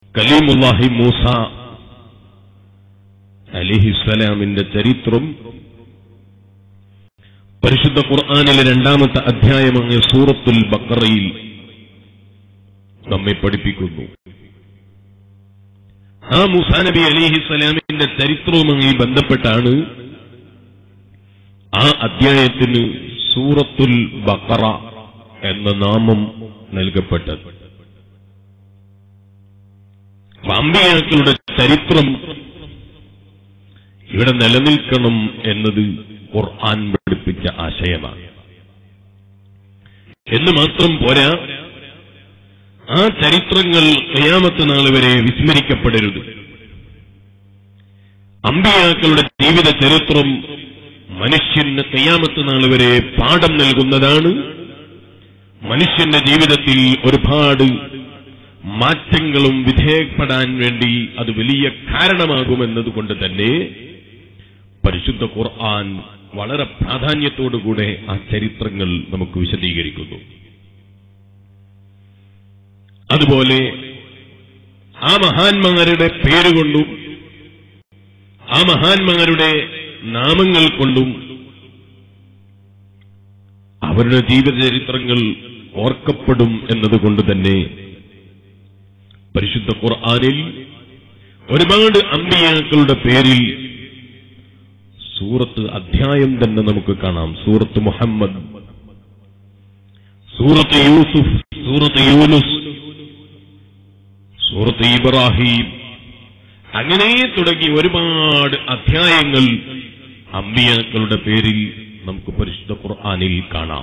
കലീമുല്ലാഹി മൂസ അലിഹിസ്സലാമിന്റെ ചരിത്രം പരിശുദ്ധ ഖുർആാനിലെ രണ്ടാമത്തെ അധ്യായമായ സൂറത്തുൽ ബക്കറയിൽ നമ്മെ പഠിപ്പിക്കുന്നു ആ മൂസാ നബി അലിഹിസ്സലാമിന്റെ ചരിത്രവുമായി ബന്ധപ്പെട്ടാണ് ആ അധ്യായത്തിന് സൂറത്തുൽ ബക്കറ എന്ന നാമം നൽകപ്പെട്ടത് അമ്പിയാക്കളുടെ ചരിത്രം ഇവിടെ നിലനിൽക്കണം എന്നത് ഖുർആൻ പഠിപ്പിച്ച ആശയമാണ് എന്ന് മാത്രം പോരാ ആ ചരിത്രങ്ങൾ കയാമത്ത് നാൾ വരെ വിസ്മരിക്കപ്പെടരുത് അമ്പിയാക്കളുടെ ജീവിത ചരിത്രം മനുഷ്യന് കയ്യാമത്ത് നാൾ വരെ പാഠം നൽകുന്നതാണ് മനുഷ്യന്റെ ജീവിതത്തിൽ ഒരുപാട് മാറ്റങ്ങളും വിധേയപ്പെടാൻ വേണ്ടി അത് വലിയ കാരണമാകുമെന്നതുകൊണ്ട് തന്നെ പരിശുദ്ധ ഖുർആൻ വളരെ പ്രാധാന്യത്തോടുകൂടെ ആ ചരിത്രങ്ങൾ നമുക്ക് വിശദീകരിക്കുന്നു അതുപോലെ ആ മഹാന്മാരുടെ പേരുകൊണ്ടും ആ മഹാന്മാരുടെ നാമങ്ങൾ കൊണ്ടും അവരുടെ ജീവചരിത്രങ്ങൾ ഓർക്കപ്പെടും എന്നതുകൊണ്ട് തന്നെ പരിശുദ്ധ ഖുർആാനിൽ ഒരുപാട് അമ്പിയാക്കളുടെ പേരിൽ സൂറത്ത് അധ്യായം തന്നെ നമുക്ക് കാണാം സൂറത്ത് മുഹമ്മദ് സൂറത്ത് യൂസുഫ് സൂറത്ത് യൂനുസ് സൂറത്ത് ഇബ്രാഹിം അങ്ങനെ തുടങ്ങി ഒരുപാട് അധ്യായങ്ങൾ അമ്പിയാക്കളുടെ പേരിൽ നമുക്ക് പരിശുദ്ധ ഖുർആാനിൽ കാണാം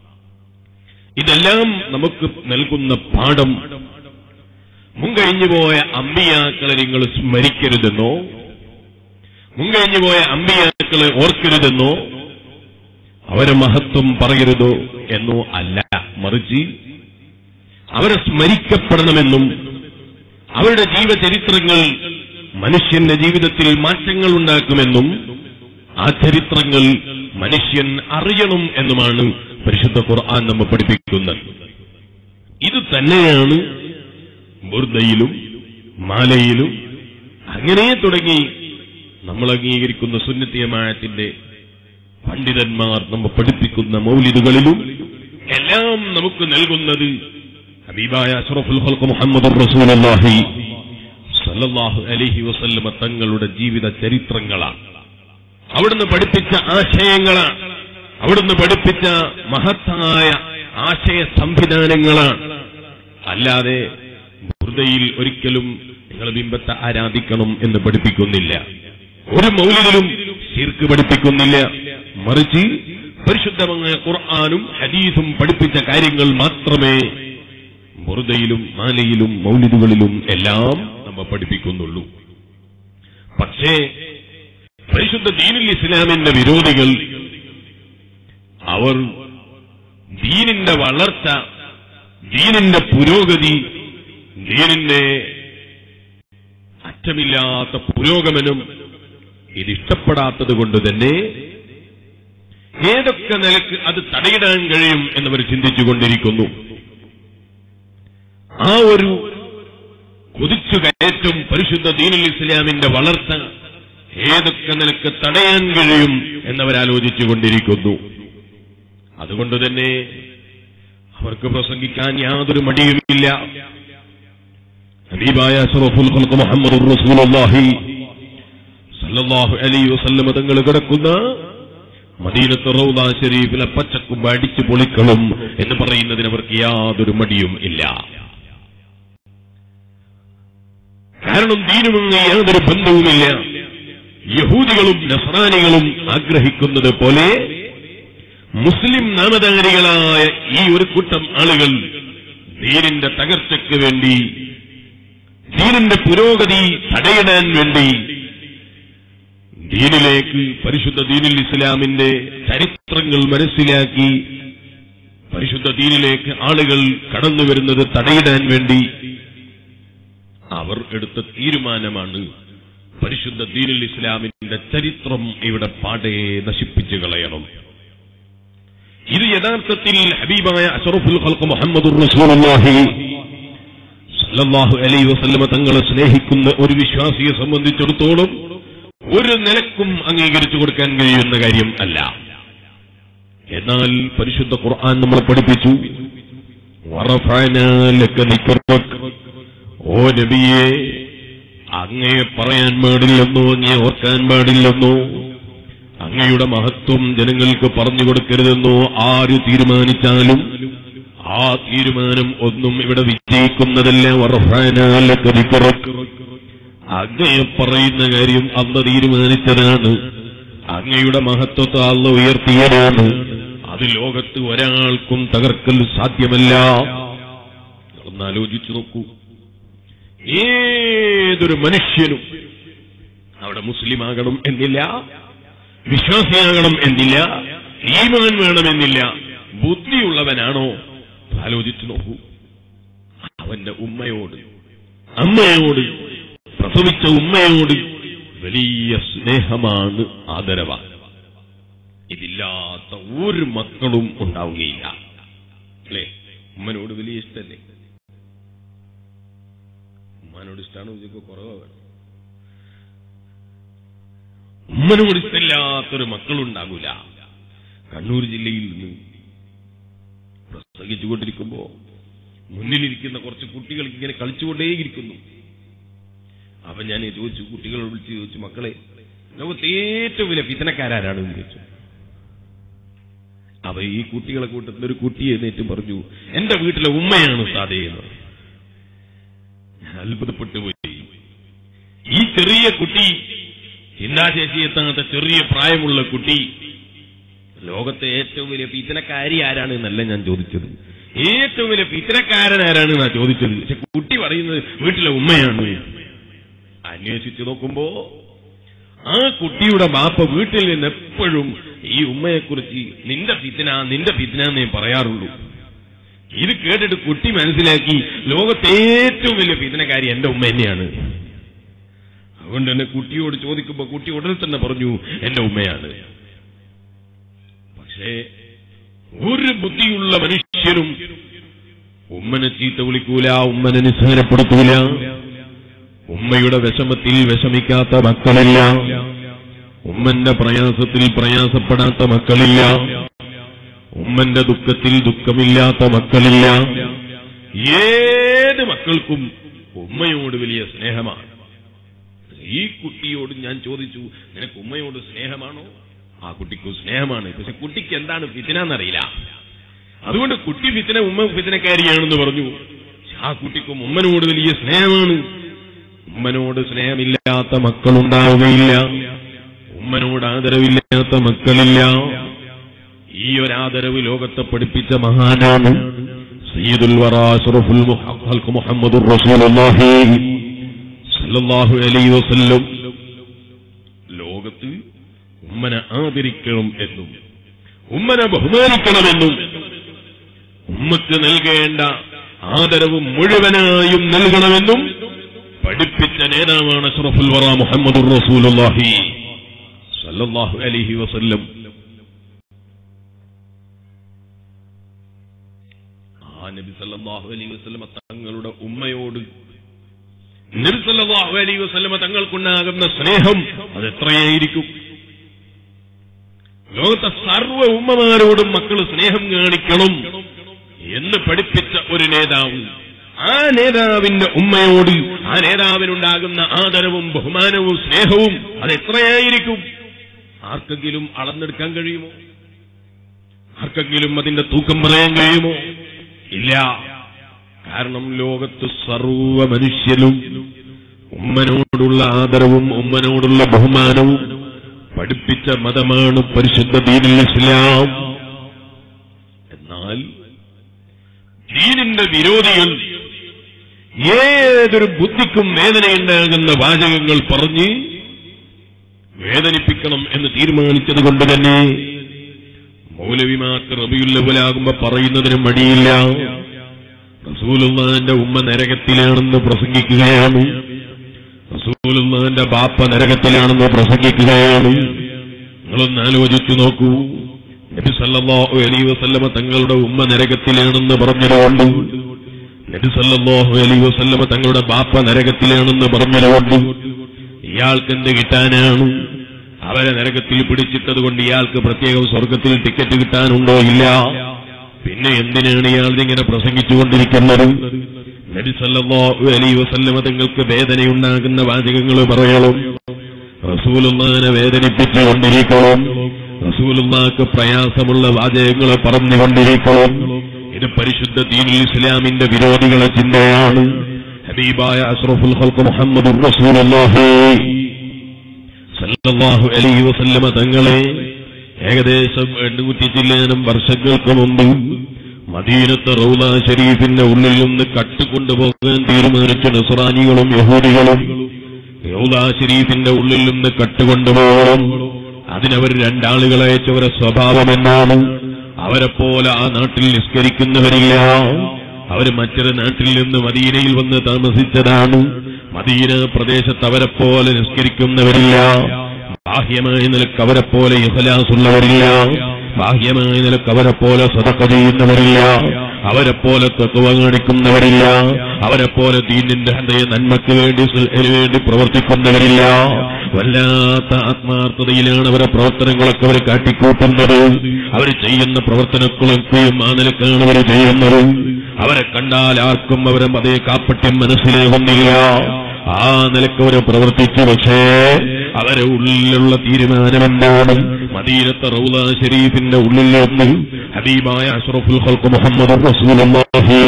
ഇതെല്ലാം നമുക്ക് നൽകുന്ന പാഠം മുൻകഴിഞ്ഞുപോയ അമ്പിയാക്കളെ നിങ്ങൾ സ്മരിക്കരുതെന്നോ മുൻകഴിഞ്ഞുപോയ അമ്പിയാക്കളെ ഓർക്കരുതെന്നോ അവരെ മഹത്വം പറയരുതോ എന്നോ അല്ല മറിച്ച് അവരെ സ്മരിക്കപ്പെടണമെന്നും അവരുടെ ജീവചരിത്രങ്ങൾ മനുഷ്യന്റെ ജീവിതത്തിൽ മാറ്റങ്ങൾ ഉണ്ടാക്കുമെന്നും ആ ചരിത്രങ്ങൾ മനുഷ്യൻ അറിയണം എന്നുമാണ് പരിശുദ്ധ ഖുർആൻ നമ്മെ പഠിപ്പിക്കുന്നത് ഇത് തന്നെയാണ് ബുർദയിലും മാലയിലും അങ്ങനെ തുടങ്ങി നമ്മൾ അംഗീകരിക്കുന്ന സുന്നത്തിയമായത്തിന്റെ പണ്ഡിതന്മാർ നമ്മെ പഠിപ്പിക്കുന്ന മൗലിദുകളിലും എല്ലാം നമുക്ക് നൽകുന്നത് ഹബീബായ അഷ്റഫുൽ ഖൽഖ് മുഹമ്മദ് റസൂലുള്ളാഹി സല്ലല്ലാഹു അലൈഹി വസല്ലമ തങ്ങളുടെ ജീവിത ചരിത്രങ്ങളാണ് അവിടുന്ന് പഠിപ്പിച്ച ആശയങ്ങളാണ് അവിടുന്ന് പഠിപ്പിച്ച മഹത്തായ ആശയ സംവിധാനങ്ങളാണ് അല്ലാതെ ബുർദയിൽ ഒരിക്കലും നിങ്ങൾ ബിംബത്തെ ആരാധിക്കണം എന്ന് പഠിപ്പിക്കുന്നില്ല ഒരു മൗലികലും ശീർക്ക് പഠിപ്പിക്കുന്നില്ല മറിച്ച് പരിശുദ്ധമായ ഖുർആാനും ഹദീസും പഠിപ്പിച്ച കാര്യങ്ങൾ മാത്രമേ ബുർദയിലും മാലയിലും മൗലിദുകളിലും എല്ലാം നമ്മ പഠിപ്പിക്കുന്നുള്ളൂ പക്ഷേ പരിശുദ്ധ ദീനുൽ ഇസ്ലാമിന്റെ വിരോധികൾ അവർ ദീനിന്റെ വളർച്ച ദീനിന്റെ പുരോഗതി ദീനിന്റെ അറ്റമില്ലാത്ത പുരോഗമനം ഇതിഷ്ടപ്പെടാത്തത് കൊണ്ട് തന്നെ ഏതൊക്കെ നിലക്ക് അത് തടയിടാൻ കഴിയും എന്നവർ ചിന്തിച്ചുകൊണ്ടിരിക്കുന്നു ആ ഒരു കുതിച്ചു കയറ്റം പരിശുദ്ധ ദീനുൽ ഇസ്ലാമിന്റെ വളർച്ച ഏതൊക്കെ നിലക്ക് തടയാൻ കഴിയും എന്നവരാലോചിച്ചുകൊണ്ടിരിക്കുന്നു അതുകൊണ്ട് തന്നെ അവർക്ക് പ്രസംഗിക്കാൻ യാതൊരു മടിയുമില്ല ഹബീബായ അഷ്റഫുൽ ഖൽഖ് മുഹമ്മദുർ റസൂലുള്ളാഹി സല്ലല്ലാഹു അലൈഹി വസല്ലം തങ്ങൾ കിടക്കുന്ന മദീനത്ത് റൗദ ഷരീഫിലെ പച്ചക്കുമ്പ് അടിച്ചു പൊളിക്കണം എന്ന് പറയുന്നതിന് അവർക്ക് യാതൊരു മടിയും ഇല്ല കാരണം ദീനുമായി യാതൊരു ബന്ധവുമില്ല യഹൂദികളും നസ്രാനികളും ആഗ്രഹിക്കുന്നത് പോലെ മുസ്ലിം നാമധാരികളായ ഈ ഒരു കൂട്ടം ആളുകൾ ദീനിന്റെ തകർച്ചയ്ക്ക് വേണ്ടി ദീനിന്റെ പുരോഗതി തടയിടാൻ വേണ്ടി ദീനിലേക്ക് പരിശുദ്ധ ദീനുൽ ഇസ്ലാമിന്റെ ചരിത്രങ്ങൾ മനസ്സിലാക്കി പരിശുദ്ധ ദീനിലേക്ക് ആളുകൾ കടന്നു വരുന്നത് തടയിടാൻ വേണ്ടി അവർ എടുത്ത തീരുമാനമാണ് പരിശുദ്ധ ദീനുൽ ഇസ്ലാമിന്റെ ചരിത്രം ഇവിടെ പാടെ നശിപ്പിച്ചു കളയണം ഇത് യഥാർത്ഥത്തിൽ ഹബീബായ അഷറഫുൽ ഖൽഖ് മുഹമ്മദുർ റസൂലുള്ളാഹി സല്ലല്ലാഹു അലൈഹി വസല്ലമ തങ്ങളെ സ്നേഹിക്കുന്ന ഒരു വിശ്വാസിയെ സംബന്ധിച്ചിടത്തോളം ഒരു നിലക്കും അംഗീകരിച്ചു കൊടുക്കാൻ കഴിയുന്ന കാര്യം അല്ല എന്നാൽ പരിശുദ്ധ ഖുർആൻ നമ്മളെ പഠിപ്പിച്ചു വറഫഅനാ ലക ദിക്റക്. ഓ നബിയെ അങ്ങയെ പറയാൻ പാടില്ലെന്നോ അങ്ങയെ ഓർക്കാൻ പാടില്ലെന്നോ അങ്ങയുടെ മഹത്വം ജനങ്ങൾക്ക് പറഞ്ഞു കൊടുക്കരുതെന്നോ ആര് തീരുമാനിച്ചാലും ആ തീരുമാനം ഒന്നും ഇവിടെ വിജയിക്കുന്നതല്ല വറഫഅനാ ലക ദിക്റക്. അങ്ങയെ പറയുന്ന കാര്യം അല്ല തീരുമാനിച്ചതാണ് അങ്ങയുടെ മഹത്വത്തെ അല്ല ഉയർത്തിയതാണ് അത് ലോകത്ത് ഒരാൾക്കും തകർക്കൽ സാധ്യമല്ല ഒന്ന് ആലോചിച്ചു നോക്കൂ ഏതൊരു മനുഷ്യനും അവിടെ മുസ്ലിമാകണം എന്നില്ല വിശ്വാസിയാകണം എന്നില്ല ഈമാൻ വേണമെന്നില്ല ബുദ്ധിയുള്ളവനാണോ ആലോചിച്ചു നോക്കൂ അവന്റെ ഉമ്മയോട് അമ്മയോട് പ്രസവിച്ച ഉമ്മയോട് വലിയ സ്നേഹമാണ് ആദരവാണ് ഇതില്ലാത്ത ഒരു മക്കളും ഉണ്ടാവുകയില്ല അല്ലേ ഉമ്മനോട് വലിയ ഇഷ്ടല്ലേ ഉമ്മനോട് ഇഷ്ടമാണ് ഇതൊക്കെ കുറവാണ് ഉമ്മനോട് ഇഷ്ടമില്ലാത്തൊരു മക്കളുണ്ടാകൂല കണ്ണൂർ ജില്ലയിൽ നിന്ന് പ്രസംഗിച്ചുകൊണ്ടിരിക്കുമ്പോ മുന്നിലിരിക്കുന്ന കുറച്ച് കുട്ടികൾ ഇങ്ങനെ കളിച്ചുകൊണ്ടേയിരിക്കുന്നു അപ്പൊ ഞാൻ ചോദിച്ചു കുട്ടികളോട് വിളിച്ച് ചോദിച്ചു മക്കളെ ലോകത്ത് ഏറ്റവും വലിയ പിത്തനക്കാരാരാണ് എന്ന് ചോദിച്ചു അപ്പൊ ഈ കുട്ടികളെ കൂട്ടത്തിൽ ഒരു കുട്ടി എഴുന്നേറ്റ് പറഞ്ഞു എന്റെ വീട്ടിലെ ഉമ്മയാണ് സാധേ എന്ന് പറഞ്ഞു. ഞാൻ അത്ഭുതപ്പെട്ടു പോയി ഈ ചെറിയ കുട്ടി ചിന്താശേഷി എത്താത്ത ചെറിയ പ്രായമുള്ള കുട്ടി ലോകത്തെ ഏറ്റവും വലിയ പീത്തനക്കാരി ആരാണ് എന്നല്ല ഞാൻ ചോദിച്ചത് ഏറ്റവും വലിയ പീത്തനക്കാരൻ ആരാണ് എന്നാ ചോദിച്ചത് പക്ഷെ കുട്ടി പറയുന്നത് വീട്ടിലെ ഉമ്മയാണ് അന്വേഷിച്ചു നോക്കുമ്പോ ആ കുട്ടിയുടെ ബാപ്പ വീട്ടിൽ നിന്ന് എപ്പോഴും ഈ ഉമ്മയെക്കുറിച്ച് നിന്റെ പിത്തിന നിന്റെ പിത്തിന എന്നേ പറയാറുള്ളൂ ഇത് കേട്ടിട്ട് കുട്ടി മനസ്സിലാക്കി ലോകത്തെ ഏറ്റവും വലിയ പിത്തനക്കാരി എന്റെ ഉമ്മ തന്നെയാണ് അതുകൊണ്ട് തന്നെ കുട്ടിയോട് ചോദിക്കുമ്പോ കുട്ടി ഉടനെ തന്നെ പറഞ്ഞു എന്റെ ഉമ്മയാണ് പക്ഷേ ഒരു ബുദ്ധിയുള്ള മനുഷ്യരും ഉമ്മനെ ചീത്ത വിളിക്കൂല ഉമ്മനെ നിസ്സാരപ്പെടുത്തൂല ഉമ്മയുടെ വിഷമത്തിൽ വിഷമിക്കാത്ത മക്കളില്ല ഉമ്മന്റെ പ്രയാസത്തിൽ പ്രയാസപ്പെടാത്ത മക്കളില്ല ഉമ്മന്റെ ദുഃഖത്തിൽ ദുഃഖമില്ലാത്ത മക്കളില്ല ഏത് മക്കൾക്കും ഉമ്മയോട് വലിയ സ്നേഹമാണ് ഈ കുട്ടിയോട് ഞാൻ ചോദിച്ചു നിനക്ക് ഉമ്മയോട് സ്നേഹമാണോ ആ കുട്ടിക്ക് സ്നേഹമാണ് പക്ഷെ കുട്ടിക്ക് എന്താണ് ഫിത്തിനെന്നറിയില്ല അതുകൊണ്ട് കുട്ടി ഫിത്തിന ഉമ്മ ഫിത്തിനക്കാരിയാണെന്ന് പറഞ്ഞു ആ കുട്ടിക്കും ഉമ്മനോട് വലിയ സ്നേഹമാണ് ഉമ്മനോട് സ്നേഹമില്ലാത്ത മക്കളുണ്ടാവുകയില്ല ഉമ്മനോട് ആദരവില്ലാത്ത മക്കളില്ല ഈ ഒരു ആദരവ് ലോകത്തെ പഠിപ്പിച്ച മഹാനാണ് സയ്യിദുൽ വറാ അഷ്റഫുൽ മുഹ- മുഹമ്മദുർ റസൂലുള്ളാഹി സല്ലല്ലാഹു അലൈഹി വസല്ലം ലോകത്ത് ഉമ്മനെ ആദരിക്കണം എന്നും ഉമ്മനെ ബഹുമാനിക്കണമെന്നും ഉമ്മക്ക് നൽകേണ്ട ആദരവ് മുഴുവനായും നൽകണമെന്നും പഠിപ്പിച്ച നേതാവാണ് അഷ്റഫുൽ വറ മുഹമ്മദുർ റസൂലുള്ളാഹി സല്ലല്ലാഹു അലൈഹി വസല്ലം ആ നബി സല്ലല്ലാഹു അലൈഹി വസല്ലമ തങ്ങളുടെ ഉമ്മയോട് നബി സല്ലല്ലാഹു അലൈഹി വസല്ലമ തങ്ങൾക്കുണ്ടാകുന്ന സ്നേഹം അത് എത്രയായിരിക്കും ലോകത്തെ സർവ്വ ഉമ്മമാരോടും മക്കൾ സ്നേഹം കാണിക്കണം എന്ന് പഠിപ്പിച്ച ഒരു നേതാവ് ആ നേതാവിന്റെ ഉമ്മയോട് ആ നേതാവിനുണ്ടാകുന്ന ആദരവും ബഹുമാനവും സ്നേഹവും അത് എത്രയായിരിക്കും ആർക്കെങ്കിലും അളന്നെടുക്കാൻ കഴിയുമോ ആർക്കെങ്കിലും അതിന്റെ തൂക്കം പറയാൻ കഴിയുമോ ഇല്ല കാരണം ലോകത്ത് സർവ മനുഷ്യരും ഉമ്മനോടുള്ള ആദരവും ഉമ്മനോടുള്ള ബഹുമാനവും പഠിപ്പിച്ച മതമാണ് പരിശുദ്ധ ദീനുൽ ഇസ്ലാം എന്നാൽ ദീനിന്റെ വിരോധികൾ ഏതൊരു ബുദ്ധിക്കും വേദനയുണ്ടാകുന്ന വാചകങ്ങൾ പറഞ്ഞ് വേദനിപ്പിക്കണം എന്ന് തീരുമാനിച്ചത് കൊണ്ട് തന്നെ മൗലവിമാർക്ക് റബിയുല്ലവലാകുമ്പോ പറയുന്നതിന് മടിയില്ല റസൂലുള്ളാന്റെ ഉമ്മ നരകത്തിലാണെന്ന് പ്രസംഗിക്കുകയാണ് റസൂലുള്ളാന്റെ ബാപ്പ നരകത്തിലാണെന്ന് പ്രസംഗിക്കുകയാണ് നിങ്ങളൊന്ന് ആലോചിച്ചു നോക്കൂ നബി സല്ലല്ലാഹു അലൈഹി വസല്ലമ തങ്ങളുടെ ഉമ്മ നരകത്തിലാണെന്ന് പറഞ്ഞതുകൊണ്ട് നബി സല്ലല്ലാഹു അലൈഹി വസല്ലമ തങ്ങളുടെ ബാപ്പ നരകത്തിലാണെന്ന് പറഞ്ഞതുകൊണ്ട് ഇയാൾക്ക് എന്ത് കിട്ടാനാണ് അവരെ നരകത്തിൽ പിടിച്ചിട്ടത് കൊണ്ട് ഇയാൾക്ക് പ്രത്യേകം സ്വർഗത്തിൽ ടിക്കറ്റ് കിട്ടാനുണ്ടോ ഇല്ല പിന്നെ എന്തിനാണ് ഇയാൾ ഇങ്ങനെ പ്രസംഗിച്ചുകൊണ്ടിരിക്കുന്നത് നബി സല്ലല്ലാഹു അലൈഹി വസല്ലമ തങ്ങൾക്ക് വേദനയുണ്ടാകുന്ന വാചകങ്ങൾ പറയണം റസൂലുള്ളാനെ വേദനിപ്പിച്ചുകൊണ്ടിരിക്കണം റസൂലുള്ളാക്ക് പ്രയാസമുള്ള വാചകങ്ങൾ പറഞ്ഞുകൊണ്ടിരിക്കണം ഇത് പരിശുദ്ധ ദീനുൽ ഇസ്ലാമിന്റെ വിരോധികളെ ചിന്തയാണ് ഹബീബായ അഷ്റഫുൽ ഖൽഖ് മുഹമ്മദ് റസൂലുള്ളാഹി സല്ലല്ലാഹു അലൈഹി വസല്ലമ തങ്ങളെ ഏകദേശം എണ്ണൂറ്റി ചില്ലാനം വർഷങ്ങൾക്ക് മുമ്പ് മദീനത്തെ റൗല ഷരീഫിന്റെ ഉള്ളിൽ നിന്ന് കട്ടുകൊണ്ടുപോകാൻ തീരുമാനിച്ച നസ്രാനികളും യഹൂദികളും റൗല ഷരീഫിന്റെ ഉള്ളിൽ നിന്ന് കട്ടുകൊണ്ടുപോകണം അതിനവർ രണ്ടാളുകളെ അയച്ചവരെ സ്വഭാവം എന്നാണ് അവരെപ്പോലെ ആ നാട്ടിൽ നിസ്കരിക്കുന്നവരില്ല അവര് മറ്റൊരു നാട്ടിൽ നിന്ന് മദീനയിൽ വന്ന് താമസിച്ചതാണ് മദീന പ്രദേശത്ത് അവരെപ്പോലെ നിസ്കരിക്കുന്നവരില്ല ബാഹ്യമായ നിലക്ക് അവരെപ്പോലെ ഇഹലാസുള്ളവരില്ല ബാഹ്യമായ നിലക്ക് അവരെപ്പോലെ സതക്ക ചെയ്യുന്നവരില്ല അവരെപ്പോലെ തത്വ കാണിക്കുന്നവരില്ല അവരെപ്പോലെ ദീനിന്റെ ഹൃദയ നന്മയ്ക്ക് വേണ്ടി സ- വേണ്ടി പ്രവർത്തിക്കുന്നവരില്ല വല്ലാത്ത ആത്മാർത്ഥതയിലാണ് അവരെ പ്രവർത്തനങ്ങളൊക്കെ അവർ കാട്ടിക്കൂട്ടുന്നത് അവർ ചെയ്യുന്ന പ്രവർത്തനങ്ങളൊക്കെയും ആ നിലക്കാണ് അവർ ചെയ്യുന്നത് അവരെ കണ്ടാൽ ആർക്കും അവരെ അതേ കാപ്പട്യം മനസ്സിലാകുന്നില്ല ആ നിലക്ക് അവർ പ്രവർത്തിച്ചു പക്ഷേ അവരെ ഉള്ളിലുള്ള തീരുമാനമെന്താണ് മദീനത്തെ റൗല ഷരീഫിന്റെ ഉള്ളിൽ നിന്ന് ഹബീബായ അഷ്റഫുൽ ഖൽഖ് മുഹമ്മദ് റസൂലുള്ളാഹി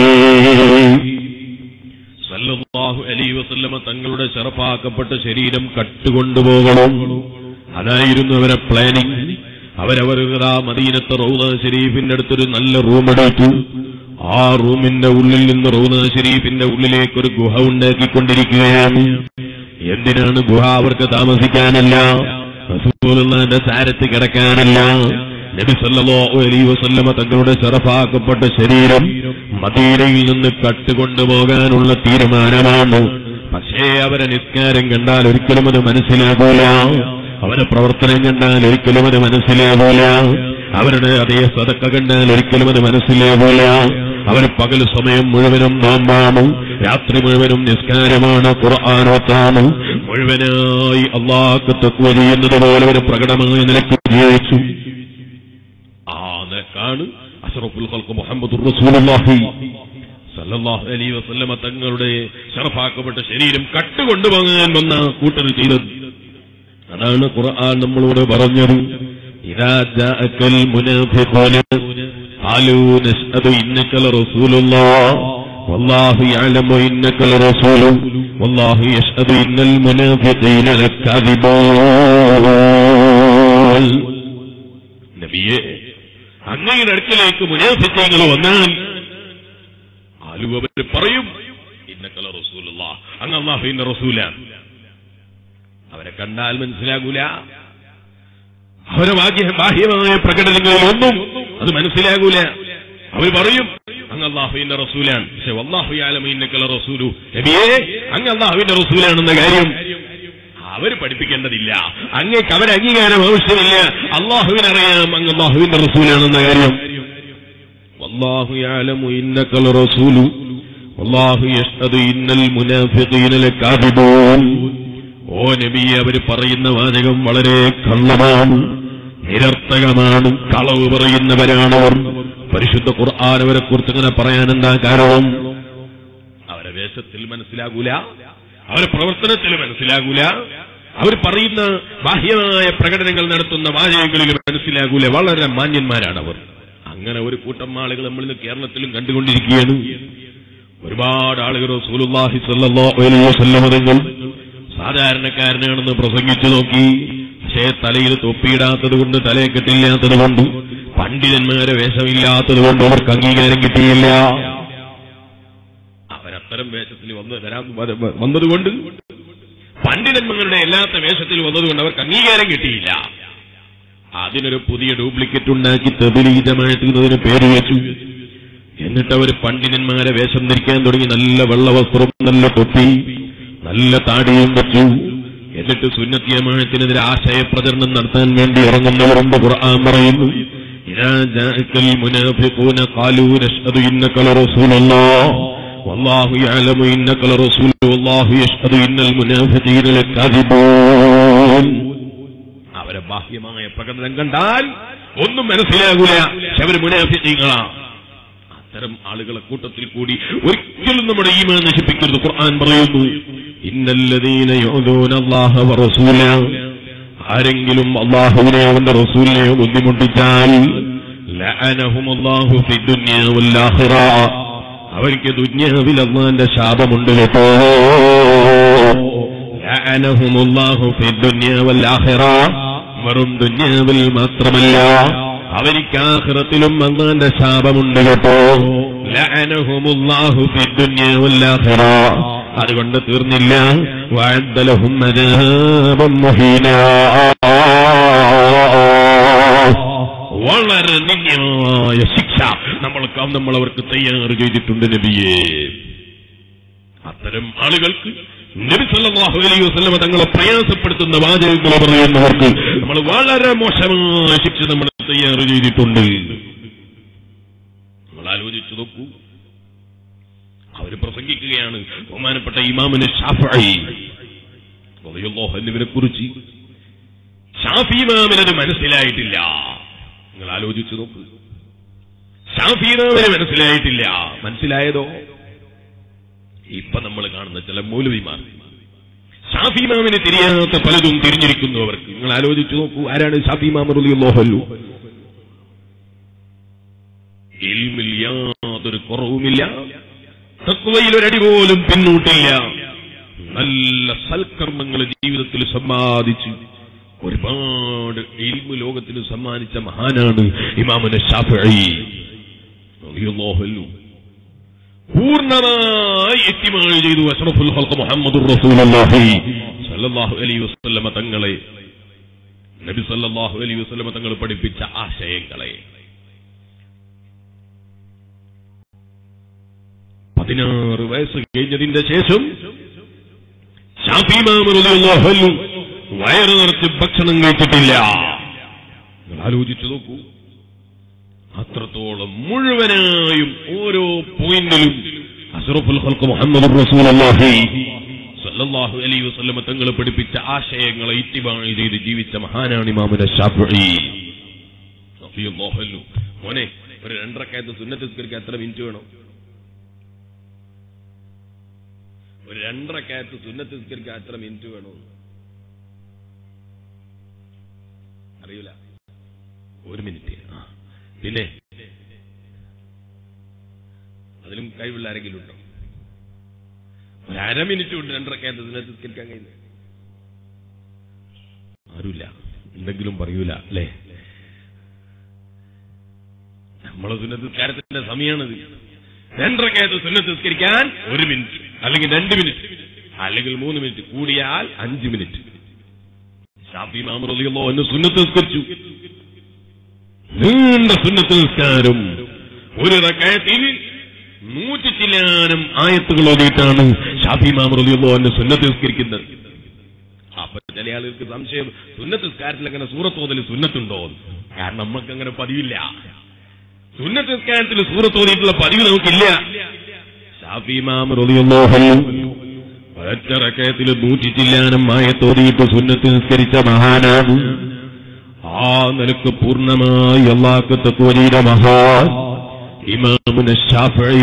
സല്ലല്ലാഹു അലൈഹി വസല്ലമ തങ്ങളുടെ ശറഫാക്കപ്പെട്ട ശരീരം കട്ടുകൊണ്ടുപോകണം അതായിരുന്നു അവരെ പ്ലാനിങ് അവരവരുതാ മദീനത്തെ റൗദ ഷരീഫിന്റെ അടുത്തൊരു നല്ല റൂം എടുത്തു ആ റൂമിന്റെ ഉള്ളിൽ നിന്ന് റൗദ ഷരീഫിന്റെ ഉള്ളിലേക്ക് ഒരു ഗുഹ ഉണ്ടാക്കിക്കൊണ്ടിരിക്കുകയാണ് എന്തിനാണ് ഗുഹ അവർക്ക് താമസിക്കാനല്ല റസൂലുള്ളാഹിന്റെ ചാരത്ത് കിടക്കാനല്ല നബി സല്ലല്ലാഹു അലൈഹി വസല്ലമ തങ്ങളുടെ ശറഫാക്കപ്പെട്ട ശരീരം മദീനയിൽ നിന്ന് കട്ടുകൊണ്ടുപോകാനുള്ള തീരുമാനമാണ് പക്ഷേ അവരെ നിസ്കാരം കണ്ടാൽ ഒരിക്കലും അത് മനസ്സിലാകൂല അവരെ പ്രവർത്തനം കണ്ടാൽ ഒരിക്കലും അത് മനസ്സിലാകൂല അവരുടെ അതേ സതക്ക കണ്ടാൽ ഒരിക്കലും അത് മനസ്സിലാകൂല അവർ പകൽ സമയം മുഴുവനും നോമ്പാണ് രാത്രി മുഴുവനും നിസ്കാരമാണ് ഖുർആാനോത്താണ് മുഴുവനായി അള്ളാഹ് തത്വ ചെയ്യുന്നത് പോലെ ഒരു പ്രകടമായ നിലക്ക് ജീവിച്ചു ആ നിലക്കാണ് അഷറഫുൽ ഖൽഖ് മുഹമ്മദ് റസൂലുള്ളാഹി സല്ലല്ലാഹു അലൈഹി വസല്ലമ തങ്ങളുടെ ശറഫാക്കപ്പെട്ട ശരീരം കട്ടുകൊണ്ടുപോകാൻ വന്ന കൂട്ടർ ചെയ്തത് അതാണ് ഖുർആൻ നമ്മളോട് പറഞ്ഞത് ഇദാ ജാഅക്കൽ മുനാഫിഖൂന ഖാലൂ നശ്ഹദു ഇന്നക ലറസൂലുള്ളാഹ് വല്ലാഹു യഅലമു ഇന്നക ലറസൂലു വല്ലാഹു യശ്ഹദു ഇന്നൽ മുനാഫിഖീന ലക്കാദിബൂൻ നബിയെ അങ്ങയുടെ അടുക്കലേക്ക് മുനാഫിക്കങ്ങൾ വന്നാൽ ആലു അവർ പറയും ഇന്നക്കല റസൂലുള്ള അങ്ങ് അള്ളാഹുവിന്റെ റസൂലാണ് അവരെ കണ്ടാൽ മനസ്സിലാകൂല അവരെ ബാഹ്യ ബാഹ്യമായ പ്രകടനങ്ങളിലൊന്നും അത് മനസ്സിലാകൂല അവർ പറയും അങ്ങ് അള്ളാഹുവിന്റെ റസൂലാണ് പക്ഷെ അള്ളാഹു ആലമീന്നക്കല റസൂലു നബിയേ അങ്ങ് അള്ളാഹുവിന്റെ റസൂലാണെന്ന കാര്യം അവർ പഠിപ്പിക്കേണ്ടതില്ല അങ്ങേക്ക് അവരെ അംഗീകാരം ആവശ്യമില്ല അള്ളാഹുവിനറിയാം അങ്ങ് അള്ളാഹുവിന്റെ റസൂലാണെന്ന കാര്യം വല്ലാഹു യഅലമു ഇന്നക ലറസൂലു വല്ലാഹു യഷ്ഹദു ഇന്നൽ മുനാഫിഖീന ലകാദിബൂൻ ഓ നബിയെ അവർ പറയുന്ന വാചകം വളരെ കള്ളമാണ് നിരർത്ഥകമാണ് കളവ് പറയുന്നവരാണ് അവർ പരിശുദ്ധ ഖുർആൻ അവരെ കുറിച്ച് ഇങ്ങനെ പറയാൻ എന്താ കാരണം അവരെ വേഷത്തിൽ മനസ്സിലാകൂല അവരെ പ്രവർത്തനത്തിൽ മനസ്സിലാകൂല അവർ പറയുന്ന ബാഹ്യമായ പ്രകടനങ്ങൾ നടത്തുന്ന വാചകങ്ങളിൽ മനസ്സിലാകൂല വളരെ മാന്യന്മാരാണ് അവർ അങ്ങനെ ഒരു കൂട്ടം ആളുകൾ നമ്മൾ ഇന്ന് കേരളത്തിലും കണ്ടുകൊണ്ടിരിക്കുകയാണ് ഒരുപാട് ആളുകൾ റസൂലുള്ളാഹി സ്വല്ലല്ലാഹു അലൈഹി വസല്ലം തങ്ങൾ സാധാരണക്കാരനാണെന്ന് പ്രസംഗിച്ചു നോക്കി പക്ഷേ തലയിൽ തൊപ്പിയിടാത്തത് കൊണ്ട് തലയെ കെട്ടില്ലാത്തത് കൊണ്ട് പണ്ഡിതന്മാരെ വേഷമില്ലാത്തത് കൊണ്ട് അവർക്ക് അംഗീകാരം കിട്ടിയില്ല അവരത്തരം വേഷത്തിൽ വന്ന് വരാൻ വ- വന്നതുകൊണ്ട് പണ്ഡിതന്മാരുടെ എല്ലാത്ത വേഷത്തിൽ വന്നതുകൊണ്ട് അവർക്ക് അംഗീകാരം കിട്ടിയില്ല അതിനൊരു പുതിയ ഡ്യൂപ്ലിക്കേറ്റ് ഉണ്ടാക്കി തെബിലീജമായിട്ടിരുന്നതിന് പേര് വെച്ചു എന്നിട്ട് അവർ പണ്ഡിതന്മാരെ വേഷം ധരിക്കാൻ തുടങ്ങി നല്ല വെള്ളവസ്ത്രം നല്ല തൊപ്പി നല്ല താടിയും വെച്ചു എന്നിട്ട് സുന്നത്തിയമായത്തിനെതിരെ ആശയപ്രചരണം നടത്താൻ വേണ്ടി ഇറങ്ങുന്നവരുണ്ട് ഖുർആൻ പറയുന്നു ഇതാ ജാഅക്കൽ മുനാഫിഖൂന ഖാലൂ നശ്ഹദു ഇന്നക ലറസൂലുള്ളാഹ് والله يعلم إنك لرسول والله يشهد إن المنافقين لكاذبون അവരെ ബാഹ്യമായ പ്രകടനം കണ്ടാൽ ഒന്നും മനസ്സിലാകൂല പക്ഷെ അവര് മുനാഫിക്കീങ്ങളാ അത്തരം ആളുകളെ കൂട്ടത്തിൽ കൂടി ഒരിക്കലും നമ്മുടെ ഈമാൻ നശിപ്പിക്കരുത് ഖുർആൻ പറയുന്നു ഇന്നല്ലദീന യുദൂന അല്ലാഹ വറസൂല ആരെങ്കിലും അള്ളാഹുവിനെ അവന്റെ റസൂലിനെയോ ബുദ്ധിമുട്ടിച്ചാൽ ലഅനഹുമുല്ലാഹു ഫിദ്ദുനിയ വൽ ആഖിറ അവർക്ക് ദുന്യാവിൽ അള്ളാന്റെ ശാപമുണ്ട് കേട്ടോ ലഅനഹുമുല്ലാഹു ഫിദ്ദുനിയ വൽ ആഖിറ വെറും ദുന്യാവിൽ മാത്രമല്ല അവർക്ക് ആഖിറത്തിലും അള്ളാന്റെ ശാപമുണ്ട് കേട്ടോ ലഅനഹുമുല്ലാഹു ഫിദ്ദുനിയ വൽ ആഖിറ അതുകൊണ്ട് തീർന്നില്ല വഅദ്ദലഹും അദാബൻ മുഹീനാ വളരെ നിന്ദ്യമായ ശിക്ഷ നമ്മൾക്ക് നമ്മൾ അവർക്ക് തയ്യാറ് ചെയ്തിട്ടുണ്ട് നബിയെ അത്തരം ആളുകൾക്ക് നബി സല്ലല്ലാഹു അലൈഹി വസല്ലമ തങ്ങളെ പ്രയാസപ്പെടുത്തുന്ന വാചകങ്ങൾ പറയുന്നവർക്ക് നമ്മൾ വളരെ മോശമായ ശിക്ഷ നമ്മൾ തയ്യാറ് ചെയ്തിട്ടുണ്ട് നമ്മൾ ആലോചിച്ചു നോക്കൂ അവർ പ്രസംഗിക്കുകയാണ് ബഹുമാനപ്പെട്ട ഇമാമിന് ഷാഫി റളിയല്ലാഹുവിനെ കുറിച്ച് ഷാഫി ഇമാമിനത് മനസ്സിലായിട്ടില്ല നിങ്ങൾ ആലോചിച്ചു നോക്കൂ ഷാഫി ഇമാമിന് മനസ്സിലായിട്ടില്ല മനസ്സിലായതോ ഇപ്പൊ നമ്മൾ കാണുന്ന ചില മൗലവിമാർ ഷാഫി ഇമാമിന് തിരിയാത്ത പലതും തിരിഞ്ഞിരിക്കുന്നു അവർക്ക് നിങ്ങൾ ആലോചിച്ചു നോക്കൂ ആരാണ് ഷാഫി ഇമാം റളിയല്ലാഹു ഇൽമിൽ യാതൊരു കുറവുമില്ല തക്വയിൽ ഒരടി പോലും പിന്നോട്ടില്ല നല്ല സൽക്കർമ്മങ്ങൾ ജീവിതത്തിൽ സമ്പാദിച്ച് ഒരുപാട് ഇൽമു ലോകത്തിന് സമ്മാനിച്ച മഹാനാണ് ഇമാമന ഷാഫി പൂർണ്ണമായി എത്തിമായി ചെയ്തു അഷ്റഫുൽ ഹൽഖ മുഹമ്മദുർ റസൂലുള്ളാഹി സല്ലല്ലാഹു അലൈഹി വസല്ലമ തങ്ങളെ നബി സല്ലല്ലാഹു അലൈഹി വസല്ലമ തങ്ങൾ പഠിപ്പിച്ച ആശയങ്ങളെ പതിനാറ് വയസ്സ് കഴിഞ്ഞതിന്റെ ശേഷം ഷാഫിമാമറുള്ളാഹു വയറ് നിറച്ച് ഭക്ഷണം കഴിച്ചിട്ടില്ല നിങ്ങൾ ആലോചിച്ചു നോക്കൂ അത്രത്തോളം മുഴുവനായും ഓരോ പോയിന്റിലും അഷറഫുൽ ഹൽക്ക് മുഹമ്മദ് റസൂലുള്ളാഹി സല്ലല്ലാഹു അലൈഹി വസല്ലമ തങ്ങൾ പഠിപ്പിച്ച ആശയങ്ങളെ ഇത്തിബാഴ് ചെയ്ത് ജീവിച്ച മഹാനാണ് ഇമാമുന ഷാഫി റളിയല്ലാഹു അൻഹു. മോനെ ഒരു രണ്ടരക്കാലത്ത് സുന്നത്ത് നിസ്കരിക്കാൻ എത്ര മിനിറ്റ് വേണം ഒരു രണ്ടരക്കാലത്ത് സുന്നത്ത് നിസ്കരിക്കാൻ എത്ര മിനിറ്റ് വേണം അറിയില്ല ഒരു മിനിറ്റ് ആ പിന്നെ അതിലും കഴിവുള്ള ആരെങ്കിലും ഉണ്ടോ ഒരു അര മിനിറ്റ് കൊണ്ട് രണ്ടരക്കാലത്ത് സുന്നത്ത് നിസ്കരിക്കാൻ കഴിയുന്നത് ആരുമില്ല എന്തെങ്കിലും പറയൂല അല്ലേ നമ്മളെ സുന്നത്തിസ്കാരത്തിന്റെ സമയമാണിത് രണ്ടരക്കകത്ത് സുന്നത്ത് നിസ്കരിക്കാൻ ഒരു മിനിറ്റ് അല്ലെങ്കിൽ രണ്ട് മിനിറ്റ് അല്ലെങ്കിൽ മൂന്ന് മിനിറ്റ് കൂടിയാൽ അഞ്ച് മിനിറ്റ് ഷാഫി മാമറിയോ എന്ന് സുന്നത്ത് നിസ്കരിച്ചു നീണ്ട സുന്നത്ത് നിസ്കാരം ഒരു റക്കയത്തിൽ നൂറ്റി ചില്ലാനം ആയത്തുകൾ ഓതിയിട്ടാണ് ഷാഫി മാമറിയോ എന്ന് സുന്നത്ത് നിസ്കരിക്കുന്നത് അപ്പൊ ചില ആളുകൾക്ക് സംശയം സുന്നത്ത് നിസ്കാരത്തിൽ അങ്ങനെ സൂറത്തോതൽ സുന്നത്തുണ്ടോ കാരണം നമുക്ക് അങ്ങനെ പതിവില്ല സുന്നത്ത് നിസ്കാരത്തിൽ സൂറത്ത് ഓതിയിട്ടുള്ള പതിവ് നമുക്കില്ല ഷാഫി ഇമാം റളിയല്ലാഹു അൻഹു ഒരൊറ്റ റക്കയത്തിൽ നൂറ്റി ചില്ലാനം ആയത്തോതിയിട്ട് സുന്നത്ത് നിസ്കരിച്ച മഹാനാണ് ആ നിലക്ക് പൂർണ്ണമായി അള്ളാഹ് തത്വരീര മഹാൻ ഇമാമുന ഷാഫി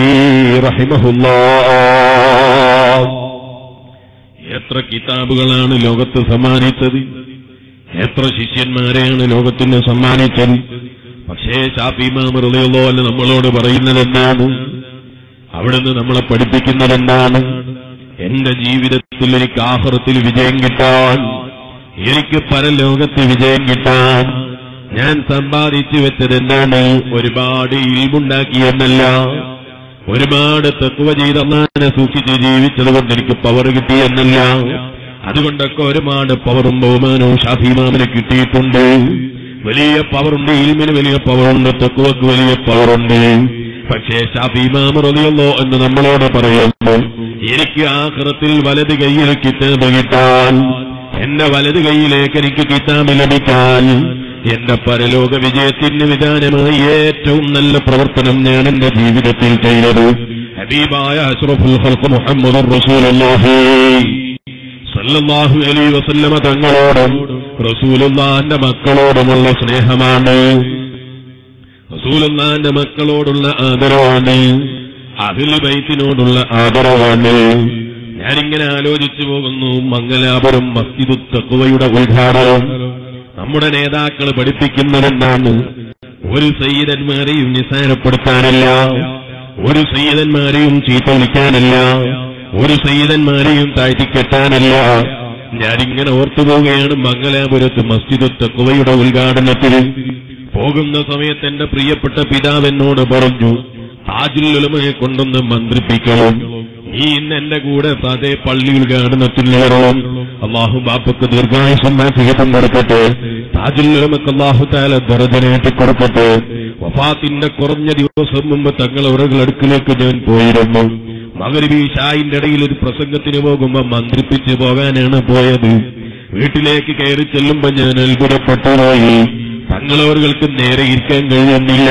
റഹിമഹുല്ലാ എത്ര കിതാബുകളാണ് ലോകത്ത് സമ്മാനിച്ചത് എത്ര ശിഷ്യന്മാരെയാണ് ലോകത്തിന് സമ്മാനിച്ചത് പക്ഷേ ഷാഫിമാമറുള്ളയോ അല്ല നമ്മളോട് പറയുന്നത് എന്താണ് അവിടുന്ന് നമ്മളെ പഠിപ്പിക്കുന്നത് എന്താണ് എന്റെ ജീവിതത്തിൽ എനിക്ക് ആഹ്റത്തിൽ വിജയം കിട്ടാൻ എനിക്ക് പരലോകത്ത് വിജയം കിട്ടാൻ ഞാൻ സമ്പാദിച്ചു വെച്ചത് എന്താണ് ഒരുപാട് ഇൽമുണ്ടാക്കി എന്നല്ല ഒരുപാട് തത്വ ചെയ്ത് അന്നാനെ സൂക്ഷിച്ച് ജീവിച്ചത് കൊണ്ട് എനിക്ക് പവർ കിട്ടി എന്നല്ല അതുകൊണ്ടൊക്കെ ഒരുപാട് പവറും ബഹുമാനവും ഷാഫിമാമിന് കിട്ടിയിട്ടുണ്ട് വലിയ പവറുണ്ട് ഇൽമിന് വലിയ പവറുണ്ട് തക്കുവക്ക് വലിയ പവറുണ്ട് പക്ഷേ ഷാഫിമാമ റളിയല്ലോ എന്ന് നമ്മളോട് പറയുന്നു എനിക്ക് ആഹ്റത്തിൽ വലത് കൈയിൽ കിതാബ് കിട്ടാൻ എന്റെ വലത് കൈയിലേക്ക് എനിക്ക് കിതാബ് ലഭിക്കാൻ എന്റെ പരലോക വിജയത്തിന് വിധാനമായി ഏറ്റവും നല്ല പ്രവർത്തനം ഞാൻ എന്റെ ജീവിതത്തിൽ ചെയ്തത് ഹബീബായ അഷ്റഫുൽ ഖൽഖ് മുഹമ്മദ് റസൂലുള്ളാഹി സല്ലല്ലാഹു അലൈഹി വസല്ലമ തങ്ങളോടും റസൂലുള്ളാന്റെ മക്കളോടുമുള്ള സ്നേഹമാണ് റസൂലുള്ളാന്റെ മക്കളോടുള്ള ആദരവാണ് അഹിൽ ബൈത്തിനോടുള്ള ആദരവാണ് ഞാനിങ്ങനെ ആലോചിച്ചു പോകുന്നു മംഗലാപുരം മസ്ജിദു തക്കുവയുടെ ഉദ്ഘാടനം നമ്മുടെ നേതാക്കൾ പഠിപ്പിക്കുന്നതെന്താണ് ഒരു സയ്യിദന്മാരെയും നിസ്സാരപ്പെടുത്താനില്ല ഒരു സയ്യിദന്മാരെയും ചീത്ത വിളിക്കാനല്ല ഒരു സയ്യിദന്മാരെയും താഴ്ത്തിക്കെട്ടാനല്ല ഞാനിങ്ങനെ ഓർത്തുപോവുകയാണ് മംഗലാപുരത്ത് മസ്ജിദ് തക്കുവയുടെ ഉദ്ഘാടനത്തിൽ പോകുന്ന സമയത്ത് എന്റെ പ്രിയപ്പെട്ട പിതാവ് എന്നോട് പറഞ്ഞു താജുൽ ഉലമയെ കൊണ്ടൊന്ന് മന്ത്രിപ്പിക്കണം നീ ഇന്ന് എന്റെ കൂടെ അതേ പള്ളി ഉദ്ഘാടനത്തിൽ വരണം അള്ളാഹു ബാപ്പക്ക് ദീർഘായുസം മാഫിയത്തും കൊടുക്കട്ടെ താജുൽ ഉലമക്ക് അള്ളാഹു താല ദർജനേറ്റി കൊടുക്കട്ടെ വഫാത്തിന്റെ കുറഞ്ഞ ദിവസം മുമ്പ് തങ്ങളവരുടെ അടുക്കിലേക്ക് ഞാൻ പോയിരുന്നു മകരവി ഷായിന്റെ ഇടയിൽ ഒരു പ്രസംഗത്തിന് പോകുമ്പോ മന്ത്രിപ്പിച്ച് പോകാനാണ് പോയത് വീട്ടിലേക്ക് കയറി ചെല്ലുമ്പോ ഞാൻ അത്ഭുതപ്പെട്ടുപോയി തങ്ങളവർക്ക് നേരെ ഇരിക്കാൻ കഴിയുന്നില്ല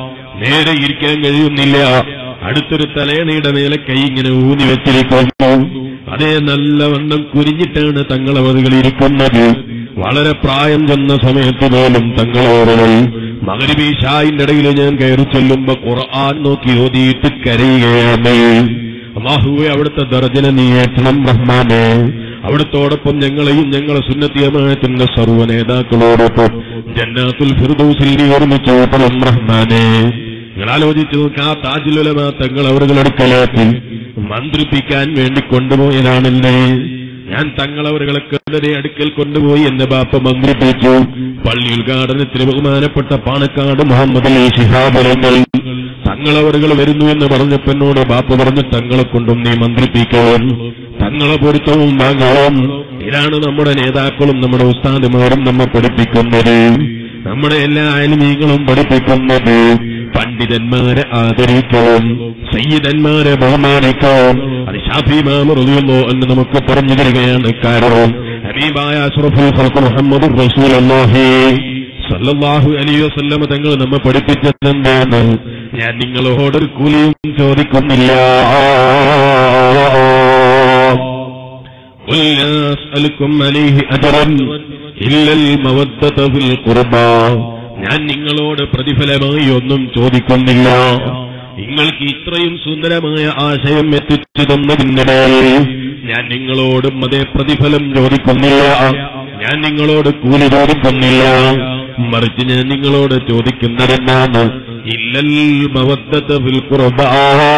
നേരെ ഇരിക്കാൻ കഴിയുന്നില്ല അടുത്തൊരു തലയണയുടെ മേലെ കൈ ഇങ്ങനെ ഊന്നി വെച്ചിരിക്കുന്നു അതേ നല്ലവണ്ണം കുനിഞ്ഞിട്ടാണ് തങ്ങളവറുകൾ ഇരിക്കുന്നത് വളരെ പ്രായം ചെന്ന സമയത്ത് പോലും തങ്ങളവറുകൾ മകരവി ഷായിന്റെ ഇടയിൽ ഞാൻ കയറി ചെല്ലുമ്പോ ഖുർആൻ നോക്കി ഓതിയിട്ട് കരയുകയാണ് അള്ളാഹുവെ അവിടുത്തെ ദർജന നീയേറ്റണം റഹ്മാനെ അവിടത്തോടൊപ്പം ഞങ്ങളെയും ഞങ്ങളെ സുന്നത്തിയമായത്തിന്റെ സർവ്വ നേതാക്കളോടൊപ്പം ജന്നാത്തുൽ ഫിർദൌസിൽ നീ ഒരുമിച്ച് കൂട്ടണം റഹ്മാനെ നിങ്ങൾ ആലോചിച്ച് നോക്ക് ആ താജുലുലമ തങ്ങൾ അവരുടെ മന്ത്രിപ്പിക്കാൻ വേണ്ടി കൊണ്ടുപോയതാണല്ലേ ഞാൻ തങ്ങളവരുകളെ കണ്ടരെ അടുക്കൽ കൊണ്ടുപോയി എന്റെ ബാപ്പ മന്ത്രിപ്പിച്ചു പള്ളി ഉദ്ഘാടനത്തിന് ബഹുമാനപ്പെട്ട പാണക്കാട് മുഹമ്മദ് അലി ശിഹാബലങ്ങൾ തങ്ങളവറുകൾ വരുന്നു എന്ന് പറഞ്ഞപ്പോ എന്നോട് ബാപ്പ പറഞ്ഞു തങ്ങളെ കൊണ്ടും നീ മന്ത്രിപ്പിക്കണം തങ്ങളെ പൊരുത്തവും വാങ്ങണം ഇതാണ് നമ്മുടെ നേതാക്കളും നമ്മുടെ ഉസ്താദുമാരും നമ്മെ പഠിപ്പിക്കുന്നത് നമ്മുടെ എല്ലാ അയൽമീങ്ങളും പഠിപ്പിക്കുന്നത് പണ്ഡിതന്മാരെ ആദരിക്കണം സയ്യിദന്മാരെ ബഹുമാനിക്കണം അത് ഷാഫി മാമറിയുമോ എന്ന് നമുക്ക് പറഞ്ഞു തരികയാണ് കാരണം ഹബീബായ അഷ്റഫുൽ ഖൽഖ് മുഹമ്മദ് റസൂലുള്ളാഹി സല്ലല്ലാഹു അലൈഹി വസല്ലമ തങ്ങൾ നമ്മെ പഠിപ്പിച്ചത് എന്താണ് ഞാൻ നിങ്ങളോടൊരു കൂലിയും ചോദിക്കുന്നില്ല قل لا أسألكم عليه أجرا إلا المودة في القربى ഞാൻ നിങ്ങളോട് പ്രതിഫലമായി ഒന്നും ചോദിക്കുന്നില്ല നിങ്ങൾക്ക് ഇത്രയും സുന്ദരമായ ആശയം എത്തിച്ചു തന്നതിനിടയിൽ ഞാൻ നിങ്ങളോടും അതേ പ്രതിഫലം ചോദിക്കുന്നില്ല ഞാൻ നിങ്ങളോട് കൂലി ചോദിക്കുന്നില്ല മറിച്ച് ഞാൻ നിങ്ങളോട് ചോദിക്കുന്നതെന്നാണ് ഇല്ലൽ മവദ്ദത്ത ഫിൽ ഖുർബാ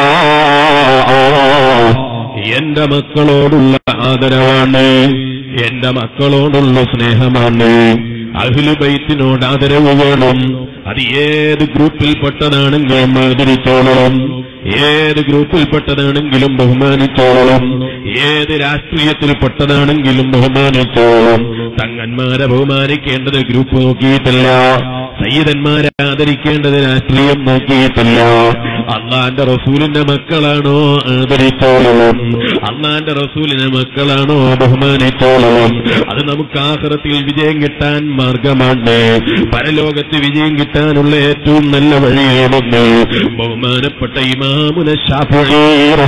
എന്റെ മക്കളോടുള്ള ആദരവാണ് എന്റെ മക്കളോടുള്ള സ്നേഹമാണ് അഖിലുബൈത്തിനോട് ആദരവ് വേണം അത് ഏത് ഗ്രൂപ്പിൽപ്പെട്ടതാണെങ്കിലും ആദരിച്ചോളണം ഏത് ഗ്രൂപ്പിൽപ്പെട്ടതാണെങ്കിലും ബഹുമാനിച്ചോളണം ഏത് രാഷ്ട്രീയത്തിൽപ്പെട്ടതാണെങ്കിലും ബഹുമാനിച്ചോളണം തങ്ങന്മാരെ ബഹുമാനിക്കേണ്ടത് ഗ്രൂപ്പ് നോക്കിയിട്ടില്ല സയ്യിദന്മാരെ ആദരിക്കേണ്ടത് രാഷ്ട്രീയം നോക്കിയിട്ടില്ല അള്ളാന്റെ റസൂലിന്റെ മക്കളാണോ ആദരിച്ചോളണം അള്ളാന്റെ റസൂലിന്റെ മക്കളാണോ ബഹുമാനിച്ചോളണം അത് നമുക്ക് ആഹ്റത്തിൽ വിജയം കിട്ടാൻ മാർഗമാണ് പരലോകത്ത് വിജയം കിട്ടാനുള്ള ഏറ്റവും നല്ല വഴിയാണെന്ന് ബഹുമാനപ്പെട്ട ഇമാമുന ഷാഫി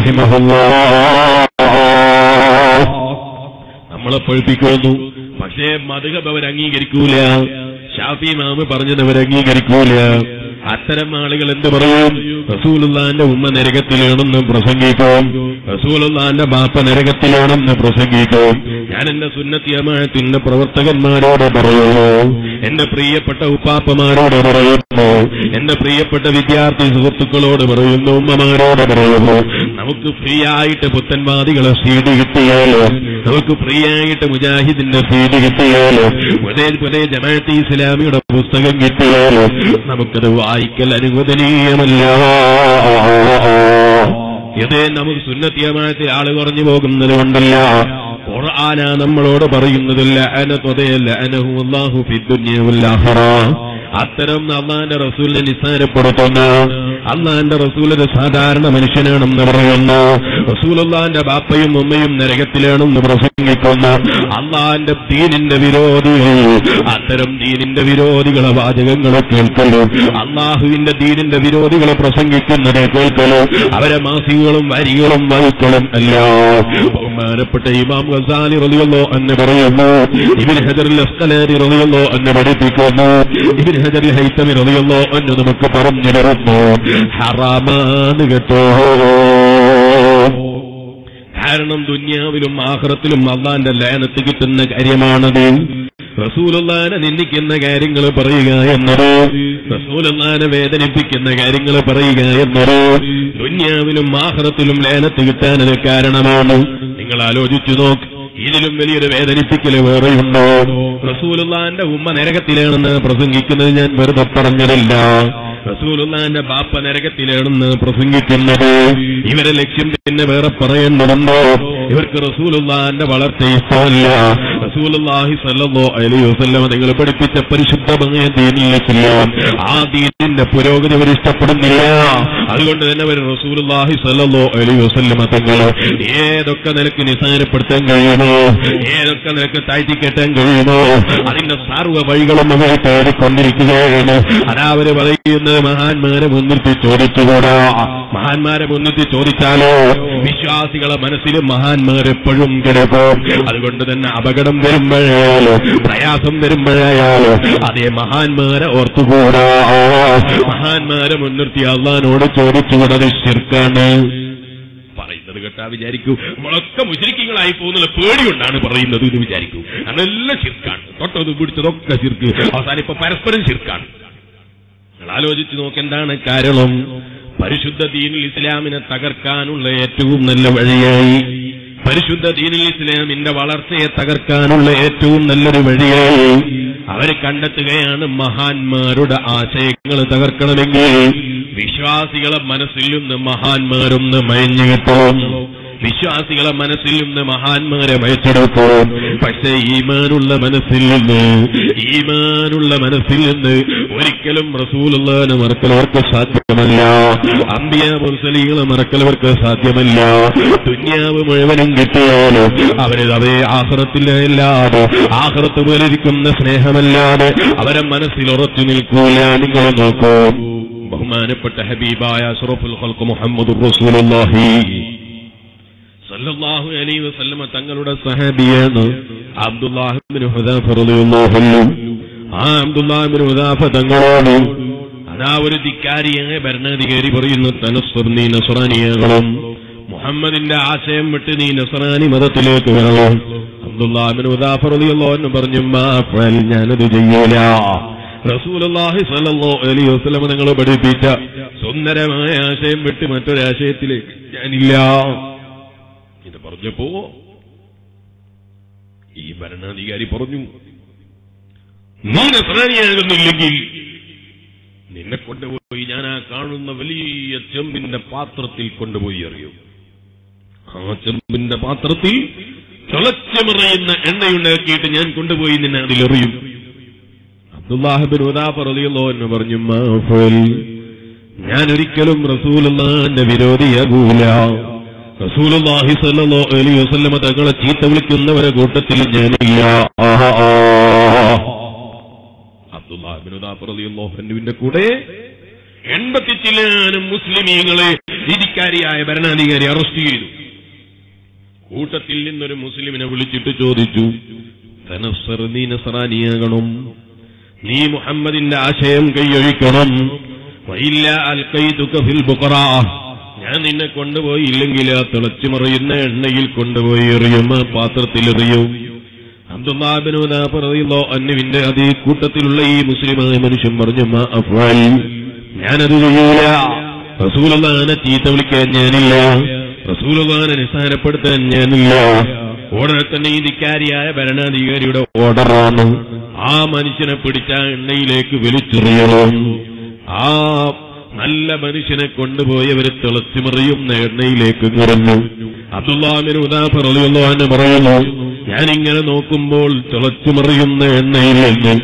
റഹിമഹുല്ലാ നമ്മളെ പഴുപ്പിക്കുന്നു പക്ഷേ മധുഹബ് അവർ അംഗീകരിക്കൂല ഷാഫി മാമ് പറഞ്ഞത് അവർ അംഗീകരിക്കൂല അത്തരം ആളുകൾ എന്ത് പറയും റസൂലുള്ളാന്റെ ഉമ്മ നരകത്തിലാണെന്ന് പ്രസംഗിക്കും റസൂലുള്ളാന്റെ ബാപ്പ നരകത്തിലാണെന്ന് പ്രസംഗിക്കും ഞാൻ എന്റെ സുന്നത്തിയമായത്തിന്റെ പ്രവർത്തകന്മാരോട് പറയുന്നു എന്റെ പ്രിയപ്പെട്ട ഉപ്പാപ്പമാരോട് പറയുന്നു എന്റെ പ്രിയപ്പെട്ട വിദ്യാർത്ഥി സുഹൃത്തുക്കളോട് പറയുന്നു ഉമ്മമാരോട് പറയുന്നു നമുക്ക് ഫ്രീ ആയിട്ട് പുത്തൻവാദികളെ സീഡ് കിട്ടിയാലോ നമുക്ക് ഫ്രീ ആയിട്ട് മുജാഹിദിന്റെ സീഡ് കിട്ടിയാലോ പുതിയ പുതിയ ജമാഅത്ത് ഇസ്ലാമിയുടെ പുസ്തകം കിട്ടിയാലോ നമുക്കത് വായിക്കൽ അനുവദനീയമല്ല ഇത് നമുക്ക് സുന്നത്തിയമായത്തിൽ ആള് കുറഞ്ഞു പോകുന്നത് കൊണ്ടല്ല ഖുർആന നമ്മളോട് പറയുന്നതില്ല അനത്വതയല്ല അനഹു അല്ലാഹു ഫിദ്ദുന്യ വൽ ആഖിറ അത്തരം അള്ളാന്റെ റസൂലിനെ നിസ്സാരപ്പെടുത്തുന്ന അള്ളാന്റെ റസൂൽ ഒരു സാധാരണ മനുഷ്യനാണെന്ന് പറയുന്നു റസൂലുള്ളാന്റെ ബാപ്പയും ഉമ്മയും നരകത്തിലാണെന്ന് പ്രസംഗിക്കുന്ന അള്ളാന്റെ ദീനിന്റെ വിരോധികൾ അത്തരം ദീനിന്റെ വിരോധികളെ വാചകങ്ങളെ കേൾക്കലോ അള്ളാഹുവിന്റെ ദീനിന്റെ വിരോധികളെ പ്രസംഗിക്കുന്നത് കേൾക്കലോ അവരെ മാസികകളും വരികളും വഴുക്കളും അല്ല ബഹുമാനപ്പെട്ട ഇമാം ഗസാലി റളിയല്ലോ എന്ന് പറയുന്നു ഇബിൻ ഹജറിൽ അസ്കലാരി റളിയല്ലോ എന്ന് പഠിപ്പിക്കുന്നു ഇബിൻ ഹജറിൽ ഹൈത്തമി റളിയല്ലോ എന്ന് നമുക്ക് പറഞ്ഞു തരുന്നു ഹറാമാണ് കേട്ടോ കാരണം ദുന്യാവിലും ആഹ്റത്തിലും അള്ളാന്റെ ലയനത്ത് കിട്ടുന്ന കാര്യമാണത് റസൂലുള്ളാനെ നിന്ദിക്കുന്ന കാര്യങ്ങൾ പറയുക എന്നത് റസൂലുള്ളാനെ വേദനിപ്പിക്കുന്ന കാര്യങ്ങൾ പറയുക എന്നത് ദുന്യാവിലും ആഹ്റത്തിലും ലയനത്ത് കിട്ടാനത് കാരണമാണ് നിങ്ങൾ ആലോചിച്ചു നോക്ക് ഇതിലും വലിയൊരു വേദനിപ്പിക്കല് വേറെയുണ്ടോ റസൂലുള്ളാന്റെ ഉമ്മ നരകത്തിലാണെന്ന് പ്രസംഗിക്കുന്നത് ഞാൻ വെറുതെ പറഞ്ഞതല്ല റസൂലുള്ളാന്റെ ബാപ്പ നരകത്തിലാണെന്ന് പ്രസംഗിക്കുന്നത് ഇവരെ ലക്ഷ്യം പിന്നെ വേറെ പറയേണ്ടതുണ്ടോ ഇവർക്ക് റസൂലുള്ളാന്റെ വളർച്ച ഇഷ്ടമല്ല റസൂലുള്ളാഹി സല്ലല്ലാഹു അലൈഹി വസല്ലം നിങ്ങൾ പഠിപ്പിച്ച പരിശുദ്ധമായ ദീനിൽ ഇസ്ലാം ആ ദീനിന്റെ പുരോഗതി അവർ ഇഷ്ടപ്പെടുന്നില്ല അതുകൊണ്ട് തന്നെ അവർ റസൂലുള്ളാഹി സല്ലല്ലാഹു അലൈഹി വസല്ലം തങ്ങൾ ഏതൊക്കെ നിലക്ക് നിസാരപ്പെടുത്താൻ കഴിയുമോ ഏതൊക്കെ നിലക്ക് താഴ്ത്തിക്കെട്ടാൻ കഴിയുമോ അതിന്റെ സർവ്വ വഴികളും അവർ കയറിക്കൊണ്ടിരിക്കുകയാണ് അതാ അവര് പറയുന്നത് മഹാന്മാരെ മുൻനിർത്തി ചോദിച്ചുകൂടാ മഹാന്മാരെ മുൻനിർത്തി ചോദിച്ചാലോ വിശ്വാസികളെ മനസ്സിൽ മഹാന്മാരെപ്പോഴും കിടക്കും അതുകൊണ്ട് തന്നെ അപകടം വരുമ്പോഴായാലോ പ്രയാസം വരുമ്പോഴായാലോ അതേ മഹാന്മാരെ ഓർത്തുകൂടാ മഹാന്മാരെ മുൻനിർത്തി അള്ളഹാനോട് ചോദിച്ചുകൂടത് ശിർക്കാണ് പറയുന്നത് കേട്ടാ വിചാരിക്കൂ നമ്മളൊക്കെ മുശരിക്കങ്ങളായി പോകുന്നുള്ള പേടികൊണ്ടാണ് പറയുന്നത് എന്ന് വിചാരിക്കൂ കാരണം എല്ലാം ശിർക്കാണ് തൊട്ടത് പിടിച്ചതൊക്കെ ശിർക്ക് അവസാനം ഇപ്പൊ പരസ്പരം ശിർക്കാണ് നിങ്ങൾ ആലോചിച്ച് നോക്കെന്താണ് കാരണം പരിശുദ്ധ ദീനിൽ ഇസ്ലാമിനെ തകർക്കാനുള്ള ഏറ്റവും നല്ല വഴിയായി പരിശുദ്ധ ദീനിൽ ഇസ്ലാമിന്റെ വളർച്ചയെ തകർക്കാനുള്ള ഏറ്റവും നല്ലൊരു വഴിയായി അവര് കണ്ടെത്തുകയാണ് മഹാന്മാരുടെ ആശയങ്ങൾ തകർക്കണമെങ്കിൽ വിശ്വാസികളെ മനസ്സിൽ നിന്ന് മഹാന്മാരൊന്ന് മയഞ്ഞു കിട്ടും വിശ്വാസികളെ മനസ്സിൽ നിന്ന് മഹാന്മാരെ വയച്ചെടുക്കും പക്ഷേ ഈമാനുള്ള മനസ്സിൽ നിന്ന് ഈമാനുള്ള മനസ്സിൽ നിന്ന് ഒരിക്കലും റസൂലുള്ളാനെ മറക്കലവർക്ക് സാധ്യമല്ല അമ്പിയ മുർസലികളെ മറക്കലവർക്ക് സാധ്യമല്ല ദുന്യാവ് മുഴുവനും കിട്ടിയാലും അവര് അതേ ആഹ്റത്തിലല്ലാതെ ആഹ്റത്ത് പോലിരിക്കുന്ന സ്നേഹമല്ലാതെ അവരെ മനസ്സിൽ ഉറച്ചു നിൽക്കൂല നിങ്ങൾ നോക്കൂ ബഹുമാനപ്പെട്ട ഹബീബായ അഷ്റഫുൽ ഖൽഖ് മുഹമ്മദ് റസൂലുള്ളാഹി സല്ലല്ലാഹു അലൈഹി വസല്ലമ തങ്ങളുടെ സഹാബിയാണ് അബ്ദുല്ലാഹിബ്നു ഹുദാഫ റളിയല്ലാഹു അൻഹു ആ അബ്ദുല്ലാഹിബ്നു ഹുദാഫ തങ്ങളോട് അതാ ഒരു ധിക്കാരിയായ ഭരണാധികാരി പറയുന്നു തനസ്വർ നീ നസ്രാനിയാകണം മുഹമ്മദിന്റെ ആശയം വിട്ട് നീ നസ്രാനി മതത്തിലേക്ക് വരണം അബ്ദുല്ലാഹിബ്നു ഹുദാഫ റളിയല്ലാഹു അൻഹു പറഞ്ഞു മാ ഫഅൽ ഞാനത് ചെയ്യൂല റസൂലുള്ളാഹി സ്വല്ലല്ലാഹു അലൈഹി വസല്ലമ നിങ്ങൾ പഠിപ്പിച്ച സുന്ദരമായ ആശയം വിട്ട് മറ്റൊരാശയത്തിലേക്ക് ഞാനില്ല ഇത് പറഞ്ഞപ്പോ ഈ ഭരണാധികാരി പറഞ്ഞു നീ നസ്രാനിയാകുന്നില്ലെങ്കിൽ നിന്നെ കൊണ്ടുപോയി ഞാൻ ആ കാണുന്ന വലിയ ചെമ്പിന്റെ പാത്രത്തിൽ കൊണ്ടുപോയി എറിയും ആ ചെമ്പിന്റെ പാത്രത്തിൽ തിളച്ചമറിയുന്ന എണ്ണയുണ്ടാക്കിയിട്ട് ഞാൻ കൊണ്ടുപോയി നിന്നെ അതിലെറിയും അബ്ദുല്ലാഹിബിൻ ഉദാപറതിയല്ലോ എന്ന് പറഞ്ഞു മാഫൽ ഞാൻ ഒരിക്കലും റസൂലുള്ളാന്റെ വിരോധിയാകൂല റസൂലുള്ളാഹി സ്വല്ലല്ലാഹു അലൈഹി വസല്ലമ തങ്ങളെ ചീത്ത വിളിക്കുന്നവരെ കൂട്ടത്തിൽ ഞാനില്ല ആഹാ, ആഹാ. അബ്ദുല്ലാഹിബ്നു ഉദാഫ് റളിയല്ലാഹു അൻഹുവിന്റെ കൂടെ എൺപത്തി ചില്ലാനും മുസ്ലിമീങ്ങളെ നീതിക്കാരിയായ ഭരണാധികാരി അറസ്റ്റ് ചെയ്തു കൂട്ടത്തിൽ നിന്നൊരു മുസ്ലിമിനെ വിളിച്ചിട്ട് ചോദിച്ചു തനസ്സർ നീ നസറാനിയാകണം നീ മുഹമ്മദിന്റെ ആശയം കൈയൊഴിക്കണം വയില്ല അൽക്കൈതുക ഫിൽ ബുഖറാ ഞാൻ നിന്നെ കൊണ്ടുപോയി ഇല്ലെങ്കിൽ ആ തിളച്ചു മറിയുന്ന എണ്ണയിൽ കൊണ്ടുപോയി എറിയും ആ പാത്രത്തിൽ എറിയും അബ്ദുല്ലാബിനോദ പറയുന്നോ അന്നുവിന്റെ അതേ കൂട്ടത്തിലുള്ള ഈ മുസ്ലിമായ മനുഷ്യൻ പറഞ്ഞു മാ അഫ്വാൽ ഞാനത് ചെയ്യൂല റസൂലുള്ളാനെ ചീത്ത വിളിക്കാൻ ഞാനില്ല റസൂലുള്ളാനെ നിസ്സാരപ്പെടുത്താൻ ഞാനില്ല ഉടനെ തന്നെ ഈ ധിക്കാരിയായ ഭരണാധികാരിയുടെ ഓർഡറാണ് ആ മനുഷ്യനെ പിടിച്ച ആ എണ്ണയിലേക്ക് വലിച്ചെറിയണം ആ നല്ല മനുഷ്യനെ കൊണ്ടുപോയി അവര് തിളച്ചുമറിയുന്ന എണ്ണയിലേക്ക് നിറഞ്ഞു അബ്ദുല്ലാമിന് ഉദാഹരണം പറയുന്നു ഞാനിങ്ങനെ നോക്കുമ്പോൾ തിളച്ചുമറിയുന്ന എണ്ണയിൽ നിന്ന്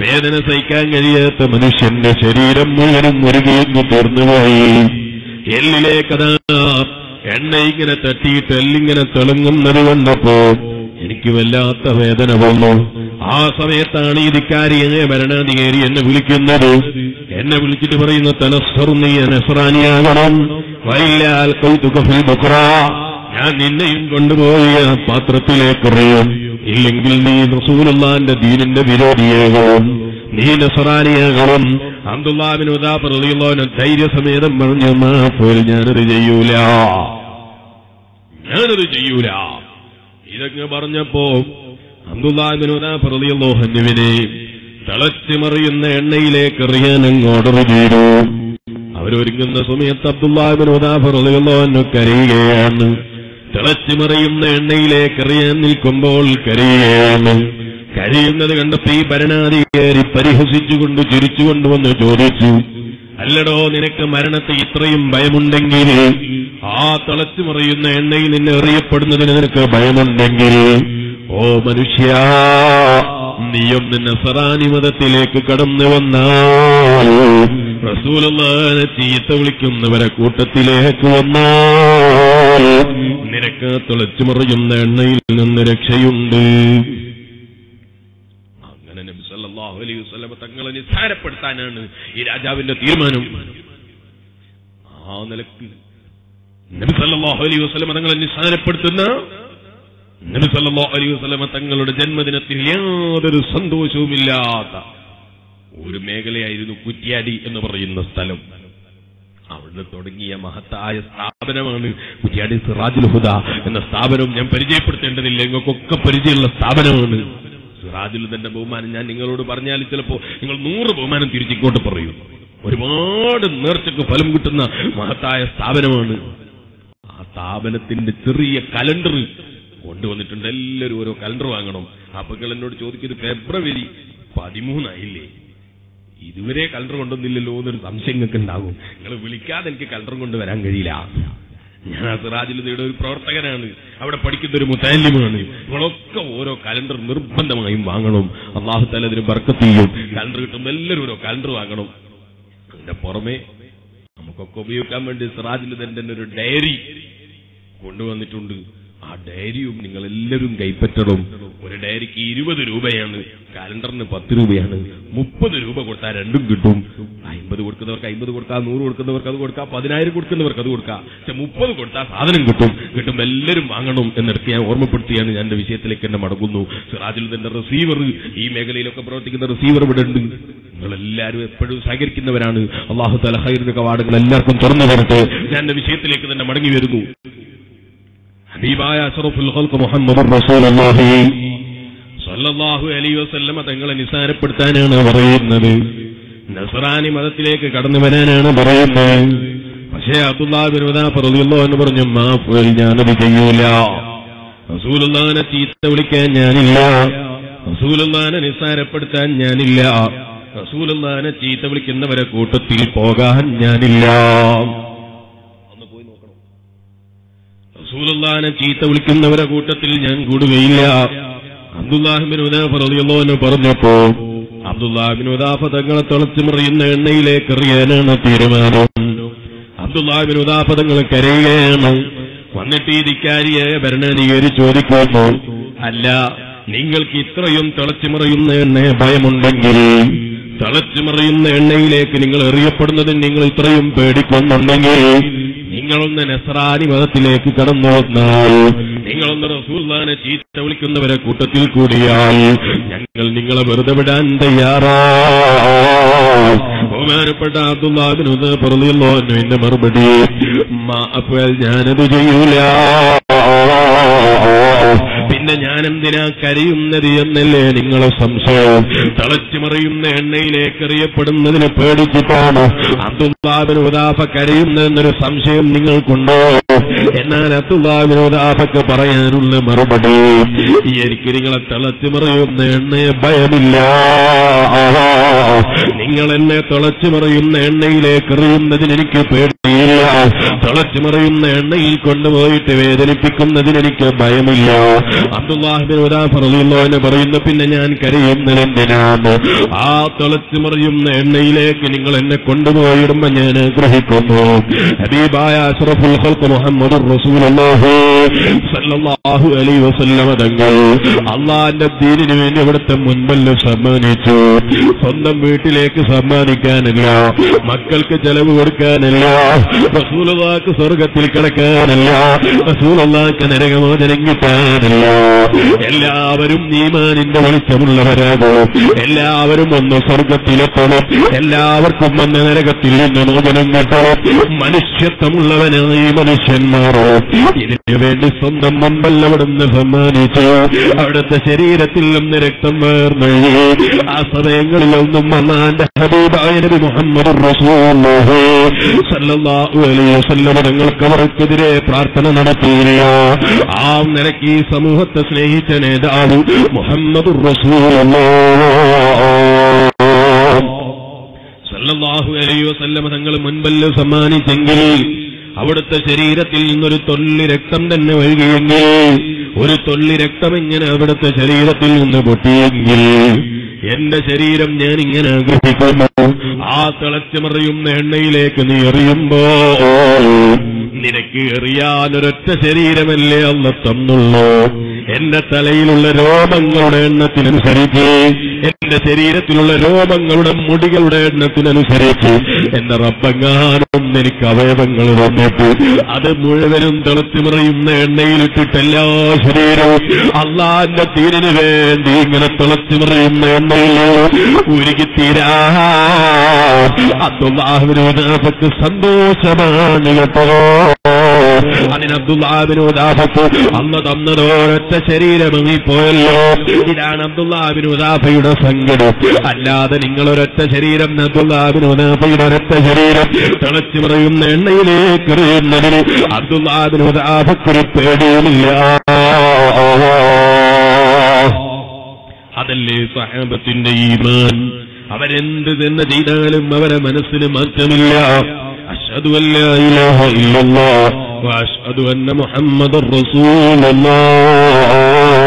വേദന സഹിക്കാൻ കഴിയാത്ത മനുഷ്യന്റെ ശരീരം മുഴുവനും മുരുകിയെന്ന് തീർന്നുപോയി എല്ലിലേക്കതാ എണ്ണ ഇങ്ങനെ തട്ടിയിട്ട് എല്ലിങ്ങനെ തെളുങ്ങുന്നത് കണ്ടപ്പോ എനിക്ക് വല്ലാത്ത വേദന വന്നു ആ സമയത്താണ് ഈ ധിക്കാരിയെ ഭരണാധികാരി എന്നെ വിളിക്കുന്നത് എന്നെ വിളിച്ചിട്ട് പറയുന്ന തനസ്സർ നീ നസ്രാനിയാകണം വൈലാൽ കൊയ്ത്തുകഫിൽ ബുക്ര ഞാൻ നിന്നെയും കൊണ്ടുപോയി ആ പാത്രത്തിലേക്ക് എറിയും ഇല്ലെങ്കിൽ നീ റസൂലുള്ളാന്റെ ദീനിന്റെ വിരോധിയാകും നീ നസറാനിയാകണം അബ്ദുല്ലാബിൻ ഉദാപ്രതിയുള്ളവന് ധൈര്യസമേതം പറഞ്ഞു മാഫോൽ ഞാനത് ചെയ്യൂല ഞാനത് ചെയ്യൂല ഇതൊക്കെ പറഞ്ഞപ്പോ അബ്ദുല്ലാബിൻ ഉദാപ്രതിയുള്ളോഹന്നുവിനെ തിളച്ചുമറിയുന്ന എണ്ണയിലേക്ക് എറിയാൻ അങ്ങ് ഓർഡർ ചെയ്തു അവരൊരുങ്ങുന്ന സമയത്ത് അബ്ദുല്ലാബിൻ ഉദാപ്രതിയുള്ളവന് കരയുകയാണ് തിളച്ചുമറിയുന്ന എണ്ണയിലേക്ക് എറിയാൻ നിൽക്കുമ്പോൾ കരയുകയാണ് കഴിയുന്നത് കണ്ടപ്പോ ഈ ഭരണാധികാരി പരിഹസിച്ചുകൊണ്ട് ചിരിച്ചുകൊണ്ട് വന്ന് ചോദിച്ചു അല്ലടോ നിനക്ക് മരണത്തെ ഇത്രയും ഭയമുണ്ടെങ്കിൽ ആ തിളച്ചു മറിയുന്ന എണ്ണയിൽ നിന്ന് എറിയപ്പെടുന്നതിന് നിനക്ക് ഭയമുണ്ടെങ്കിൽ ഓ മനുഷ്യ നീയൊന്ന് നസറാനി മതത്തിലേക്ക് കടന്നു വന്നാൽ റസൂലുള്ളാനെ ചീത്ത വിളിക്കുന്നവരെ കൂട്ടത്തിലേക്ക് വന്നാൽ നിനക്ക് തിളച്ചു മറിയുന്ന എണ്ണയിൽ നിന്ന് രക്ഷയുണ്ട് അങ്ങനെ നബി സല്ലല്ലാഹു അലൈഹി വസല്ലം തങ്ങളെ നിസ്സാരപ്പെടുത്താനാണ് ഈ രാജാവിന്റെ തീരുമാനം ആ നിലക്ക് നബി സല്ലല്ലാഹു അലൈഹി വസല്ലം തങ്ങളെ നിസ്സാരപ്പെടുത്തുന്ന നബി സല്ലല്ലാഹു അലൈഹി വസല്ലം തങ്ങളുടെ ജന്മദിനത്തിൽ യാതൊരു സന്തോഷവുമില്ലാത്ത ഒരു മേഖലയായിരുന്നു കുറ്റ്യാടി എന്ന് പറയുന്ന സ്ഥലം അവിടുന്ന് തുടങ്ങിയ മഹത്തായ സ്ഥാപനമാണ് കുറ്റ്യാടി സിറാജുൽ ഹുദ എന്ന സ്ഥാപനം ഞാൻ പരിചയപ്പെടുത്തേണ്ടതില്ല നിങ്ങൾക്കൊക്കെ പരിചയമുള്ള സ്ഥാപനമാണ് സിറാജുൽ ഹുദന്റെ ബഹുമാനം ഞാൻ നിങ്ങളോട് പറഞ്ഞാൽ ചിലപ്പോ നിങ്ങൾ നൂറ് ബഹുമാനം തിരിച്ചിങ്ങോട്ട് പറയും ഒരുപാട് നേർച്ചക്ക് ഫലം കിട്ടുന്ന മഹത്തായ സ്ഥാപനമാണ് ആ സ്ഥാപനത്തിന്റെ ചെറിയ കലണ്ടർ കൊണ്ടുവന്നിട്ടുണ്ട് എല്ലാവരും ഓരോ കലണ്ടർ വാങ്ങണം അപ്പൊ നിങ്ങൾ എന്നോട് ചോദിക്കുന്നത് ഫെബ്രുവരി പതിമൂന്നായില്ലേ ഇതുവരെ കലണ്ടർ കൊണ്ടുവന്നില്ലല്ലോ എന്നൊരു സംശയം നിങ്ങൾക്ക് ഉണ്ടാകും നിങ്ങൾ വിളിക്കാതെ എനിക്ക് കലണ്ടർ കൊണ്ട് വരാൻ കഴിയില്ല ഞാൻ ആ സിറാജിലതയുടെ ഒരു പ്രവർത്തകനാണ് അവിടെ പഠിക്കുന്ന ഒരു മുത്താലിമാണ് നിങ്ങളൊക്കെ ഓരോ കലണ്ടർ നിർബന്ധമായും വാങ്ങണം അള്ളാഹു താല അതിന് ബർക്കത്ത് ചെയ്യും കലണ്ടർ കിട്ടുമ്പോൾ എല്ലാവരും ഓരോ കലണ്ടർ വാങ്ങണം അതിന്റെ പുറമെ നമുക്കൊക്കെ ഉപയോഗിക്കാൻ വേണ്ടി സിറാജിലതന്റെ ഒരു ഡയറി കൊണ്ടുവന്നിട്ടുണ്ട് ആ ഡയറിയും നിങ്ങൾ എല്ലാവരും കൈപ്പറ്റണം ഒരു ഡയറിക്ക് ഇരുപത് രൂപയാണ് കാലണ്ടറിന് പത്ത് രൂപയാണ് മുപ്പത് രൂപ കൊടുത്താൽ രണ്ടും കിട്ടും അമ്പത് കൊടുക്കുന്നവർക്ക് അമ്പത് കൊടുക്കാം നൂറ് കൊടുക്കുന്നവർക്ക് അത് കൊടുക്കാം പതിനായിരം കൊടുക്കുന്നവർക്ക് അത് കൊടുക്കാം പക്ഷെ മുപ്പത് കൊടുത്താൽ സാധനം കിട്ടും കിട്ടും എല്ലാവരും വാങ്ങണം എന്നിടത്ത് ഞാൻ ഓർമ്മപ്പെടുത്തിയാണ് ഞാൻ എന്റെ വിഷയത്തിലേക്ക് എന്നെ മടങ്ങുന്നു സിറാജിൽ തന്നെ റിസീവർ ഈ മേഖലയിലൊക്കെ പ്രവർത്തിക്കുന്ന റിസീവർ ഇവിടെ ഉണ്ട് നിങ്ങളെല്ലാവരും എപ്പോഴും സഹകരിക്കുന്നവരാണ് അള്ളാഹു തലഹൈറിന്റെ കവാടങ്ങൾ എല്ലാവർക്കും തുറന്നു തരട്ടെ ഞാൻ എന്റെ വിഷയത്തിലേക്ക് തന്നെ മടങ്ങി വരുന്നു ഹബീബായ അഷറഫുൽ ഖൽഖ് മുഹമ്മദ് റസൂലുള്ളാഹി സല്ലല്ലാഹു അലൈഹി വസല്ലമ തങ്ങളെ നിസാരപ്പെടുത്താനാണ് പറയുന്നത് നസ്രാനി മതത്തിലേക്ക് കടന്നു വരാനാണ് പറയുന്നത് പക്ഷേ അബ്ദുല്ലാഹിബിൻ ഉദാഫ് റളിയല്ലാഹു എന്ന് പറഞ്ഞു മാഫ് ഞാനത് ചെയ്യൂല റസൂലുള്ളാഹിനെ ചീത്ത വിളിക്കാൻ ഞാനില്ല റസൂലുള്ളാഹിനെ നിസാരപ്പെടുത്താൻ ഞാനില്ല റസൂലുള്ളാഹിനെ ചീത്ത വിളിക്കുന്നവരെ കൂട്ടത്തിൽ പോകാൻ ഞാനില്ല ഒന്ന് പോയി നോക്കണം റസൂലുള്ളാഹിനെ ചീത്ത വിളിക്കുന്നവരെ കൂട്ടത്തിൽ ഞാൻ കൂടുകയില്ല അബ്ദുല്ലാഹിബിൻ ഉദാഫ റളിയല്ലാഹു പറഞ്ഞപ്പോ അബ്ദുല്ലാഹിബിൻ ഉദാഫ തങ്ങളെ തിളച്ചുമറിയുന്ന എണ്ണയിലേക്ക് എറിയാനാണ് തീരുമാനം അബ്ദുല്ലാഹിബിൻ ഉദാഫ തങ്ങൾ കരയുകയാണ് വന്നിട്ട് ഈ ധിക്കാരിയെ ഭരണാധികാരി ചോദിക്കുന്നു അല്ല നിങ്ങൾക്ക് ഇത്രയും തിളച്ചുമറിയുന്ന എണ്ണയെ ഭയമുണ്ടെങ്കിൽ തിളച്ചുമറിയുന്ന എണ്ണയിലേക്ക് നിങ്ങൾ എറിയപ്പെടുന്നതിന് നിങ്ങൾ ഇത്രയും പേടിക്കുന്നുണ്ടെങ്കിൽ നിങ്ങളൊന്ന് നെസ്രാനി മതത്തിലേക്ക് കടന്നു വന്നാൽ നിങ്ങളൊന്ന് റസൂല്ലാനെ ചീത്ത വിളിക്കുന്നവരെ കൂട്ടത്തിൽ കൂടിയാൽ ഞങ്ങൾ നിങ്ങളെ വെറുതെ വിടാൻ തയ്യാറാ ബഹുമാനപ്പെട്ട അബ്ദുല്ലാബിന് പറഞ്ഞല്ലോ എന്റെ മറുപടി മാഫൽ ഞാനത് ചെയ്യൂല പിന്നെ ഞാൻ എന്തിനാ കരയുന്നത് എന്നല്ലേ നിങ്ങളെ സംശയം തിളച്ചുമറിയുന്ന എണ്ണയിലേക്ക് എറിയപ്പെടുന്നതിന് പേടിച്ചിട്ടാണ് അബ്ദുല്ലാബിന് ഉദാഫ കരയുന്നതെന്നൊരു സംശയം നിങ്ങൾക്കുണ്ടോ എന്നാൽ അബ്ദുല്ലാബിന് ഉദാഫക്ക് പറയാനുള്ള മറുപടി എനിക്ക് നിങ്ങളെ തിളച്ചുമറിയുന്ന എണ്ണയെ ഭയമില്ല നിങ്ങൾ എന്നെ തിളച്ചുമറിയുന്ന എണ്ണയിലേക്ക് എറിയുന്നതിന് എനിക്ക് പേടിയില്ല തിളച്ചുമറിയുന്ന എണ്ണയിൽ കൊണ്ടുപോയിട്ട് വേദനിപ്പിക്കുന്നതിന് എനിക്ക് ഭയമില്ല അബ്ദുല്ലാഹിബിൻ ഉദാഫറിയുള്ളവനെ പറയുന്നു പിന്നെ ഞാൻ കരയുന്നതെന്തിനാണ് ആ തിളച്ചു മറിയുന്ന എണ്ണയിലേക്ക് നിങ്ങൾ എന്നെ കൊണ്ടുപോയിടുമ്പോ ഞാൻ ആഗ്രഹിക്കുന്നു ഹബീബായ അഷ്റഫുൽ ഖൽഖ് മുഹമ്മദ് റസൂലുള്ളാഹി സല്ലല്ലാഹു അലൈഹി വസല്ലമ തങ്ങൾ അള്ളാന്റെ ദീനിന് വേണ്ടി അവിടുത്തെ മുൻപല്ല സമ്മാനിച്ചു സ്വന്തം വീട്ടിലേക്ക് സമ്മാനിക്കാനല്ല മക്കൾക്ക് ചെലവ് കൊടുക്കാനല്ല റസൂലുള്ളാക്ക് സ്വർഗത്തിൽ കിടക്കാനല്ല റസൂലുള്ളാക്ക് നരകമോചനം കിട്ടാനല്ല എല്ലാവരും നീമാനിന്റെ വെളിച്ചമുള്ളവരാകും എല്ലാവരും ഒന്ന് സ്വർഗത്തിലെത്തണം എല്ലാവർക്കും ഒന്ന് നരകത്തിൽ നിന്ന് മോചനം കിട്ടണം മനുഷ്യത്വമുള്ളവനായി മനുഷ്യന്മാരോ ഇതിനു വേണ്ടി സ്വന്തം മുമ്പല്ല അവിടുന്ന് സമ്മാനിച്ചു അവിടുത്തെ ശരീരത്തിൽ നിന്ന് രക്തം വേർന്നൊഴി ആ സമയങ്ങളിലൊന്നും അന്നാന്റെ ഹബീബായ നബി മുഹമ്മദ് റസൂലുള്ളാഹി സല്ലല്ലാഹു അലൈഹി വസല്ലം തങ്ങൾക്ക് അവർക്കെതിരെ പ്രാർത്ഥന നടത്തിയില്ല ആ നിലയ്ക്ക് ഈ സമൂഹത്തെ സ്നേഹിച്ച നേതാവ് മുഹമ്മദ് റസൂലുള്ളാഹി സല്ലല്ലാഹു അലൈഹി വസല്ലം തങ്ങൾ മുൻപല്ല സമ്മാനിച്ചെങ്കിൽ അവിടുത്തെ ശരീരത്തിൽ നിന്നൊരു തൊള്ളി രക്തം തന്നെ ഒഴുകിയെങ്കിൽ ഒരു തൊള്ളി രക്തം ഇങ്ങനെ അവിടുത്തെ ശരീരത്തിൽ നിന്ന് പൊട്ടിയെങ്കിൽ എന്റെ ശരീരം ഞാൻ ഇങ്ങനെ ആഗ്രഹിക്കുന്നു ആ തിളച്ചു മറിയുന്ന എണ്ണയിലേക്ക് നീ എറിയുമ്പോ നിനക്ക് എറിയാനൊരൊറ്റ ശരീരമല്ലേ അല്ല തന്നുള്ളൂ എന്റെ തലയിലുള്ള രോമങ്ങളുടെ എണ്ണത്തിനനുസരിച്ച് എന്റെ ശരീരത്തിലുള്ള രോമങ്ങളുടെ മുടികളുടെ എണ്ണത്തിനനുസരിച്ച് എന്റെ റബ്ബങ്ങാനും എനിക്ക് അവയവങ്ങൾ തന്നിട്ട് അത് മുഴുവനും തിളച്ചുമറിയുന്ന എണ്ണയിലിട്ടിട്ട് എല്ലാ ശരീരവും അള്ളാന്റെ തീരിന് വേണ്ടി ഇങ്ങനെ തിളച്ചുമറിയുന്ന എണ്ണയിൽ ഉരുകിത്തീരാ അബ്ദുല്ലാഹുവിനോദാഫക്ക് സന്തോഷമാണ് കേട്ടോ അതിന് അബ്ദുല്ലാബിനുദാഫക്ക് അന്ന് തന്നതോരൊറ്റ ശരീരമങ്ങിപ്പോയല്ലോ ഇതാണ് അബ്ദുല്ലാബിനുദാഫയുടെ സങ്കടം അല്ലാതെ നിങ്ങളൊരൊറ്റ ശരീരം അബ്ദുല്ലാബിനുദാഫയുടെ ഒരൊറ്റ ശരീരം തിളച്ചു പറയുന്ന എണ്ണയിലേക്ക് എറിയുന്നതിന് അബ്ദുല്ലാബിനുദാഫക്കൊരു പേടിയുമില്ല അതല്ലേ സഹാബത്തിന്റെ ഈമാൻ അവരെന്ത് തന്നെ ചെയ്താലും അവരെ മനസ്സിന് മാറ്റമില്ല അഷ്ഹദു അല്ല ഇലാഹ ഇല്ലല്ലാഹ് വഅഷ്ഹദു അന്ന മുഹമ്മദർ റസൂലുള്ളാഹ്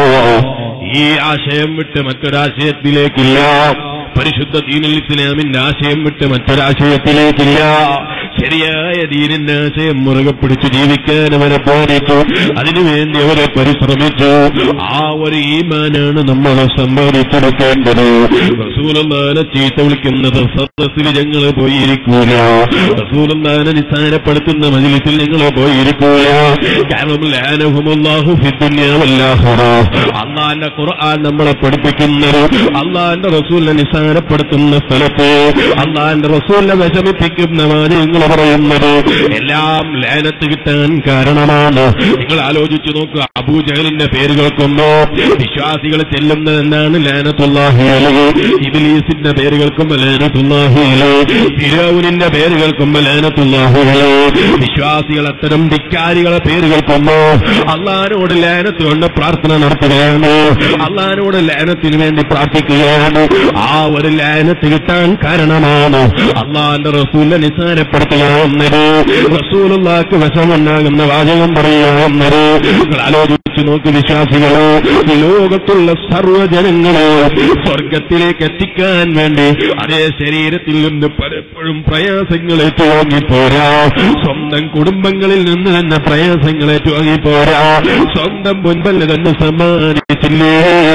ഈ ആശയം വിട്ട് മറ്റൊരാശയത്തിലേക്കില്ല പരിശുദ്ധ ദീനുൽ ഇസ്ലാമിന്റെ ആശയം വിട്ട് മറ്റൊരാശയത്തിലേക്കില്ല ശരിയായ ദീനിന്റെ ആശയം മുറുകെ പിടിച്ച് ജീവിക്കാൻ അവരെ പാടിച്ചു അതിനുവേണ്ടി അവരെ പരിശ്രമിച്ചു ആ ഒരു ഈമാനാണ് നമ്മൾ സമ്പാദിച്ചെടുക്കേണ്ടത് റസൂലല്ലാനെ ചീത്ത വിളിക്കുന്നത് സദസ്സിൽ ഞങ്ങൾ പോയിരിക്കൂല റസൂലല്ലാനെ നിസ്സാരപ്പെടുത്തുന്ന മജിലിസിൽ ഞങ്ങൾ പോയിരിക്കൂല കാരണം ലാനഹുമല്ലാഹു ഫിദ്ദുന്യാവല്ലാഹുറ അള്ളാന്റെ ഖുർആൻ നമ്മളെ പഠിപ്പിക്കുന്നത് അള്ളാന്റെ റസൂലിനെ നിസ്സാരപ്പെടുത്തുന്ന സ്ഥലത്ത് അള്ളാന്റെ റസൂലിനെ വിഷമിപ്പിക്കുന്ന വാചകങ്ങൾ പറയുന്നത് എല്ലാം ലാനത്ത് കിട്ടാൻ കാരണമാണ് നിങ്ങൾ ആലോചിച്ചു നോക്കുക അബൂജഹലിന്റെ പേര് കേൾക്കുമ്പോ വിശ്വാസികൾ ചെല്ലുന്നത് എന്താണ് ലാനത്തുല്ലാഹിയല് ഇബിലീസിന്റെ പേര് കേൾക്കുമ്പോ ലാനത്തുല്ലാഹിയല് ഫിരോവിനിന്റെ പേര് കേൾക്കുമ്പോ ലാനത്തുല്ലാഹിയല് വിശ്വാസികൾ അത്തരം ധിക്കാരികളെ പേര് കേൾക്കുമ്പോ അള്ളഹാനോട് ലാനത്ത് കൊണ്ട് പ്രാർത്ഥന നടത്തുകയാണ് അള്ളഹാനോട് ലാനത്തിന് വേണ്ടി പ്രാർത്ഥിക്കുകയാണ് ആ ഒരു ലാനത്ത് കിട്ടാൻ കാരണമാണ് അള്ളാന്റെ റസൂലിനെ നിസ്സാരപ്പെടുത്തുക എന്നത് റസൂലുള്ളാക്ക് വശമുണ്ടാകുന്ന വാചകം പറയുക എന്നത് നിങ്ങൾ ആലോചിച്ചു നോക്ക് വിശ്വാസികളെ ഈ ലോകത്തുള്ള സർവ്വജനങ്ങളെ സ്വർഗത്തിലേക്ക് എത്തിക്കാൻ വേണ്ടി അതേ ശരീരത്തിൽ നിന്ന് പലപ്പോഴും പ്രയാസങ്ങൾ ഏറ്റുവാങ്ങിപ്പോരാ സ്വന്തം കുടുംബങ്ങളിൽ നിന്ന് തന്നെ പ്രയാസങ്ങൾ ഏറ്റുവാങ്ങിപ്പോരാ സ്വന്തം മുൻപല്ല തന്നെ സമ്മാനിച്ചില്ലേ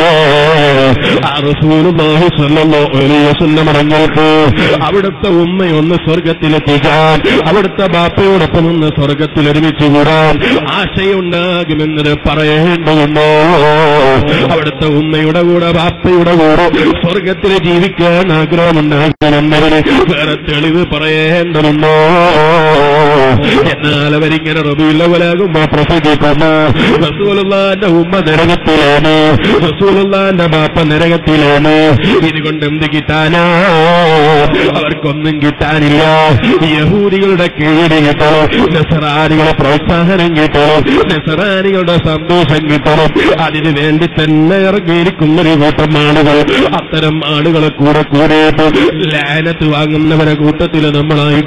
ആ റസൂലുള്ളാഹി സ്വല്ലല്ലാഹു അലൈഹി വസല്ലം മടങ്ങൾക്ക് അവിടുത്തെ ഉമ്മയൊന്ന് സ്വർഗത്തിലെത്തിക്കാൻ അവിടുത്തെ ബാപ്പയോടൊപ്പം ഒന്ന് സ്വർഗത്തിൽ ഒരുമിച്ച് കൂടാൻ ആശയുണ്ടാകുമെന്നത് പറയേണ്ടതുണ്ടോ അവിടുത്തെ ഉമ്മയുടെ കൂടെ ബാപ്പയുടെ കൂടെ സ്വർഗത്തിൽ ജീവിക്കാൻ ആഗ്രഹമുണ്ടാകണമെന്നതിന് വേറെ തെളിവ് പറയേണ്ടതുണ്ടോ എന്നാൽ അവരിങ്ങനെ റബിയുള്ളവരാകുമ്പോ പ്രസംഗിക്കുന്നു റസൂലുള്ളാന്റെ ഉമ്മ നരകത്തിലാണ് റസൂലുള്ളാന്റെ ബാപ്പ നരകത്തിലാണ് ഇതുകൊണ്ട് എന്ത് കിട്ടാനാ അവർക്കൊന്നും കിട്ടാനില്ല യഹൂദികളുടെ കീഴിൽ കിട്ടണം നസറാനികളെ പ്രോത്സാഹനം കിട്ടണം നസറാനികളുടെ സന്തോഷം കിട്ടണം അതിനു വേണ്ടി തന്നെ ഇറങ്ങിയിരിക്കുന്ന ഒരു കൂട്ടം ആളുകൾ അത്തരം ആളുകളെ കൂടെ കൂടിയിട്ട് ലാനത്ത് വാങ്ങുന്നവരെ കൂട്ടത്തിൽ നമ്മളായി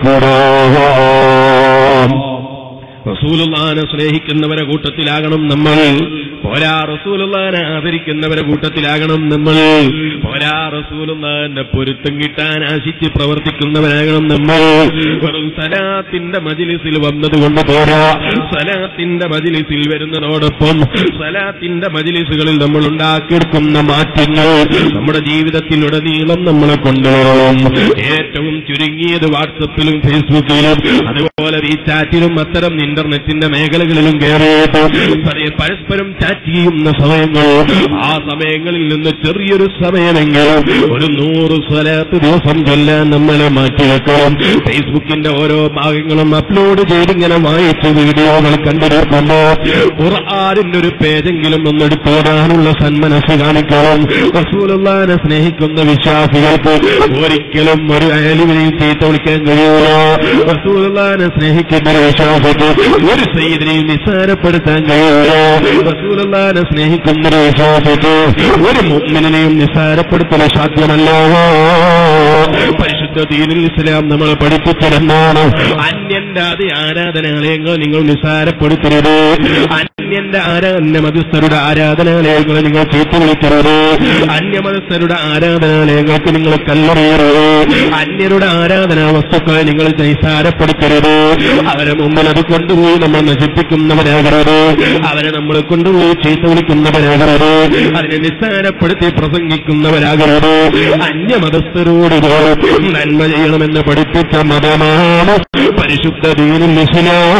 കൂടാം റസൂലുള്ളാനെ സ്നേഹിക്കുന്നവരെ കൂട്ടത്തിലാകണം നമ്മൾ പോരാ റസൂലുള്ളാനെ ആദരിക്കുന്നവരെ കൂട്ടത്തിലാകണം നമ്മൾ പോരാ റസൂലുള്ളാന്റെ പൊരുത്തം കിട്ടാൻ ആശിച്ച് പ്രവർത്തിക്കുന്നവരാകണം നമ്മൾ വെറും സലാത്തിന്റെ മജിലിസിൽ വന്നതുകൊണ്ട് പോരാ സലാത്തിന്റെ മജിലിസിൽ വരുന്നതോടൊപ്പം സലാത്തിന്റെ മജിലിസുകളിൽ നമ്മൾ ഉണ്ടാക്കിയെടുക്കുന്ന മാറ്റങ്ങൾ നമ്മുടെ ജീവിതത്തിലുടനീളം നമ്മളെ കൊണ്ടുവരണം ഏറ്റവും ചുരുങ്ങിയത് വാട്സപ്പിലും ഫേസ്ബുക്കിലും അതുപോലെ ഈ ചാറ്റിലും അത്തരം ഇന്റർനെറ്റിന്റെ മേഖലകളിലും കയറിയിട്ട് പര- പരസ്പരം ചാറ്റ് ചെയ്യുന്ന സമയങ്ങൾ ആ സമയങ്ങളിൽ നിന്ന് ചെറിയൊരു സമയമെങ്കിലും ഒരു നൂറ് സ്വലാത്ത് ദിവസം ചൊല്ലാൻ നമ്മളെ മാറ്റിവെക്കണം ഫേസ്ബുക്കിന്റെ ഓരോ ഭാഗങ്ങളും അപ്ലോഡ് ചെയ്തിങ്ങനെ വായിച്ച് വീഡിയോകൾ കണ്ടിരിക്കുമ്പോ ഖുർആാനിന്റെ ഒരു പേജെങ്കിലും ഒന്നെടുത്ത് ഓടാനുള്ള സന്മനസ് കാണിക്കണം റസൂലുള്ളാനെ സ്നേഹിക്കുന്ന വിശ്വാസികൾക്ക് ഒരിക്കലും ഒരു അയലിവിനെയും ചീത്ത വിളിക്കാൻ കഴിയൂല റസൂലുള്ളാനെ സ്നേഹിക്കുന്ന ഒരു വിശ്വാസത്തെ ഒരു സയ്യിദിനെയും നിസ്സാരപ്പെടുത്താൻ കഴിയൂല റസൂലുള്ളാനെ സ്നേഹിക്കുന്ന ഒരു വിശ്വാസത്തെ ഒരു മുഅ്മിനെയും നിസ്സാരപ്പെടുത്തൽ സാധ്യമല്ലോ പരിശുദ്ധ ദീനിൽ ഇസ്ലാം നമ്മൾ പഠിപ്പിച്ചതെന്നാണ് അന്യന്റെ അതി ആരാധനാലയങ്ങൾ നിങ്ങൾ നിസ്സാരപ്പെടുത്തരുത് അന്യന്റെ ആരാ അന്യമതസ്ഥരുടെ ആരാധനാലയങ്ങളെ നിങ്ങൾ ചീത്ത വിളിക്കരുത് അന്യമതസ്ഥരുടെ ആരാധനാലയങ്ങൾക്ക് നിങ്ങൾ കല്ലെറിയരുത് അന്യരുടെ ആരാധനാ വസ്തുക്കളെ നിങ്ങൾ നിസ്സാരപ്പെടുത്തരുത് അവരെ മുമ്പിൽ അത് കൊണ്ടുപോയി നമ്മൾ നശിപ്പിക്കുന്നവരാകരുത് അവരെ നമ്മൾ കൊണ്ടുപോയി ചീത്ത വിളിക്കുന്നവരാകരുത് അതിനെ നിസ്സാരപ്പെടുത്തി പ്രസംഗിക്കുന്നവരാകരുത് അന്യമതസ്ഥരോട് പോലും നന്മ ചെയ്യണമെന്ന് പഠിപ്പിച്ച മതമാണ് പരിശുദ്ധ ദീനുൽ ഇസ്ലാം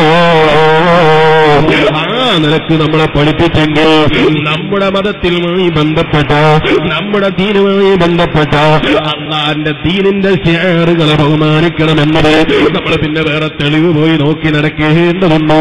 ആ നിലക്ക് നമ്മളെ പഠിപ്പിച്ചെങ്കിൽ നമ്മുടെ മതത്തിലുമായി ബന്ധപ്പെട്ട നമ്മുടെ ദീനുമായി ബന്ധപ്പെട്ട അള്ളാന്റെ ദീനിന്റെ ഷെയറുകളെ ബഹുമാനിക്കണമെന്നത് നമ്മൾ പിന്നെ വേറെ തെളിവ് പോയി നോക്കി നടക്കേണ്ടതുണ്ടോ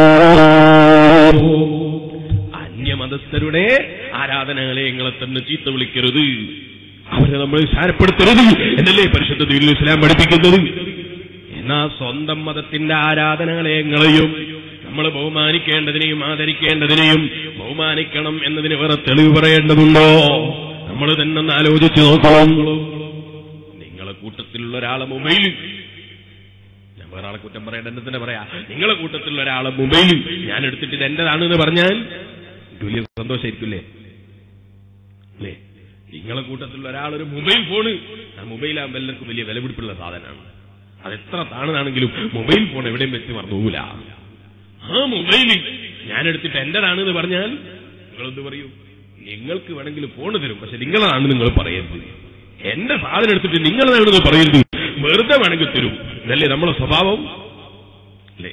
അന്യമതസ്ഥരുടെ ആരാധനാലയങ്ങളെ തന്നെ ചീത്ത വിളിക്കരുത് അവരെ നമ്മൾ സാരപ്പെടുത്തരുത് എന്നല്ലേ പരിശുദ്ധ ദീനുൽ ഇസ്ലാം പഠിപ്പിക്കുന്നത് എന്നാ സ്വന്തം മതത്തിന്റെ ആരാധനാലയങ്ങളെയും നമ്മൾ ബഹുമാനിക്കേണ്ടതിനെയും ആദരിക്കേണ്ടതിനെയും ബഹുമാനിക്കണം എന്നതിന് വേറെ തെളിവ് പറയേണ്ടതുണ്ടോ നമ്മൾ തന്നെ ഒന്ന് ആലോചിച്ച് നോക്കണം നിങ്ങളെ കൂട്ടത്തിലുള്ള ഒരാളെ മൊബൈലിൽ ഞാൻ വേറെ ആളെ കുറ്റം പറയേണ്ട എന്നെ തന്നെ പറയാ നിങ്ങളെ കൂട്ടത്തിലുള്ള ഒരാളെ മൊബൈലിൽ ഞാൻ എടുത്തിട്ട് ഇത് എന്റേതാണെന്ന് പറഞ്ഞാൽ വലിയ സന്തോഷമായിരിക്കില്ലേ അല്ലേ നിങ്ങളെ കൂട്ടത്തിലുള്ള ഒരാളൊരു മൊബൈൽ ഫോണ് ആ മൊബൈൽ ആകുമ്പോൾ എല്ലാവർക്കും വലിയ വിലപിടിപ്പുള്ള സാധനമാണ് അത് എത്ര താണതാണെങ്കിലും മൊബൈൽ ഫോൺ എവിടെയും വെച്ച് മറന്നു പോകൂല ആ മൊബൈലിൽ ഞാൻ എടുത്തിട്ട് എന്റേതാണെന്ന് പറഞ്ഞാൽ നിങ്ങളെന്ത് പറയൂ നിങ്ങൾക്ക് വേണമെങ്കിൽ ഫോണ് തരും പക്ഷെ നിങ്ങളാണ് നിങ്ങൾ പറയരുത് എന്റെ സാധനം എടുത്തിട്ട് നിങ്ങളാണെന്ന് പറയരുത് വെറുതെ വേണമെങ്കിൽ തരും ഇതല്ലേ നമ്മളെ സ്വഭാവം അല്ലേ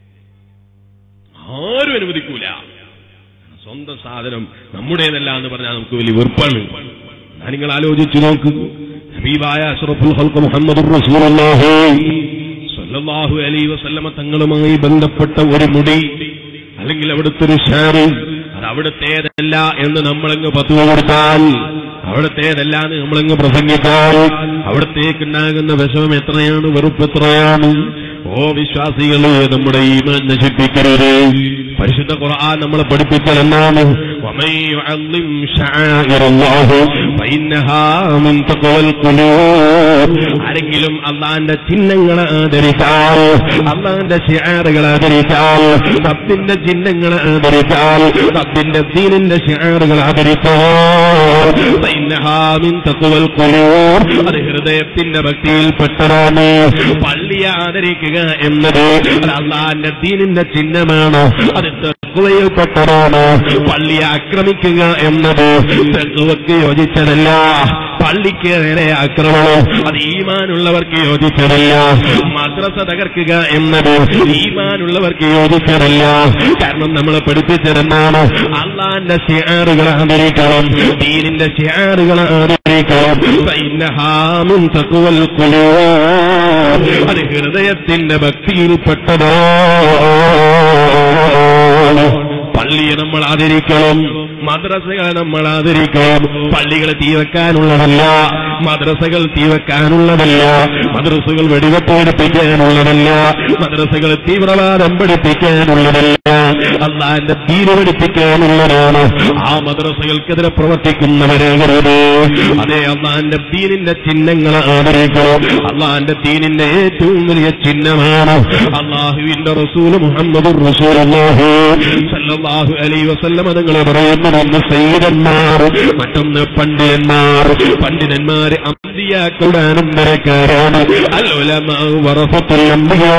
ആരും അനുവദിക്കൂല സ്വന്തം സാധനം നമ്മുടേതല്ല എന്ന് പറഞ്ഞാൽ നമുക്ക് വലിയ വെറുപ്പാണ് ഞാൻ നിങ്ങൾ ആലോചിച്ചു നോക്ക് ഹബീബായ അഷ്റഫുൽ ഖൽഖ് മുഹമ്മദ് റസൂലുള്ളാഹി സല്ലല്ലാഹു അലൈഹി വസല്ലമ തങ്ങളുമായി ബന്ധപ്പെട്ട ഒരു മുടി അല്ലെങ്കിൽ അവിടുത്തെ ഒരു ഷാറ് അത് അവിടുത്തേതല്ല എന്ന് നമ്മളങ്ങ് പത്തുവ കൊടുത്താൽ അവിടുത്തേതല്ല എന്ന് നമ്മളങ്ങ് പ്രസംഗിച്ചാൽ അവിടത്തേക്കുണ്ടാകുന്ന വിഷമം എത്രയാണ് വെറുപ്പ് എത്രയാണ് ഓ വിശ്വാസികളെ നമ്മുടെ ഈമാൻ നശിപ്പിക്കരുത് പരിശുദ്ധ ഖുർആൻ നമ്മളെ പഠിപ്പിക്കലെന്നാണ് ومن يعظم شعائر الله فإنها من تقوى القلوب ആരെങ്കിലും അള്ളാന്റെ ചിഹ്നങ്ങളെ ആദരിച്ചാൽ അള്ളാന്റെ ഷിയാറുകളെ ആദരിച്ചാൽ റബ്ബിന്റെ ചിഹ്നങ്ങളെ ആദരിച്ചാൽ റബ്ബിന്റെ ദീനിന്റെ ഷിയാറുകൾ ആദരിച്ചാൽ فإنها من تقوى القلوب അത് ഹൃദയത്തിന്റെ ഭക്തിയിൽപ്പെട്ടതാണ് പള്ളിയെ ആദരിക്കുക എന്നത് അത് അള്ളാന്റെ ദീനിന്റെ ചിഹ്നമാണ് അത് തെക്കുവയിൽപ്പെട്ടതാണ് പള്ളിയെ ആക്രമിക്കുക എന്നത് തെക്കുവക്ക് യോജിച്ചതല്ല പള്ളിക്ക് നേരെ ആക്രമണം അത് ഈമാനുള്ളവർക്ക് യോജിച്ചതല്ല മദ്രസ തകർക്കുക എന്നത് ഈമാനുള്ളവർക്ക് യോജിച്ചതല്ല കാരണം നമ്മൾ പഠിപ്പിച്ചതെന്നാണ് അള്ളാന്റെ ഷിയാറുകൾ ആദരിക്കണം ദീനിന്റെ ഷിയാറുകൾ ആദരിക്കണം ഫഇന്നഹാ മിൻ തഖ്വൽ ഖുലൂബ്. അത് ഹൃദയത്തിന്റെ ഭക്തിയിൽപ്പെട്ടതാണ് പള്ളിയെ നമ്മൾ ആദരിക്കണം മദ്രസകളെ നമ്മൾ ആദരിക്കണം പള്ളികൾ തീവെക്കാനുള്ളതല്ല മദ്രസകൾ തീവെക്കാനുള്ളതല്ല മദ്രസകൾ വെടിവെപ്പ് പഠിപ്പിക്കാനുള്ളതല്ല മദ്രസകൾ തീവ്രവാദം പഠിപ്പിക്കാനുള്ളതല്ല അള്ളാന്റെ തീര് പഠിപ്പിക്കാനുള്ളതാണ് ആ മദ്രസകൾക്കെതിരെ പ്രവർത്തിക്കുന്നവരാകരുത് അതേ അള്ളാന്റെ ദീനിന്റെ ചിഹ്നങ്ങളെ ആദരിക്കണം അള്ളാന്റെ ദീനിന്റെ ഏറ്റവും വലിയ ചിഹ്നമാണ് അള്ളാഹുവിന്റെ റസൂൽ മുഹമ്മദ് റസൂൽ സല്ലല്ലാഹു അലൈഹി വസല്ലം നിങ്ങൾ പറയുന്നത് ഒന്ന് സയ്യിദന്മാർ മറ്റൊന്ന് പണ്ഡിതന്മാർ പണ്ഡിതന്മാർ അമ്പിയാക്കളുടെ അനന്തരക്കാരാണ് അല്ലുലമാ വറഫത്തുൽ അംബിയാ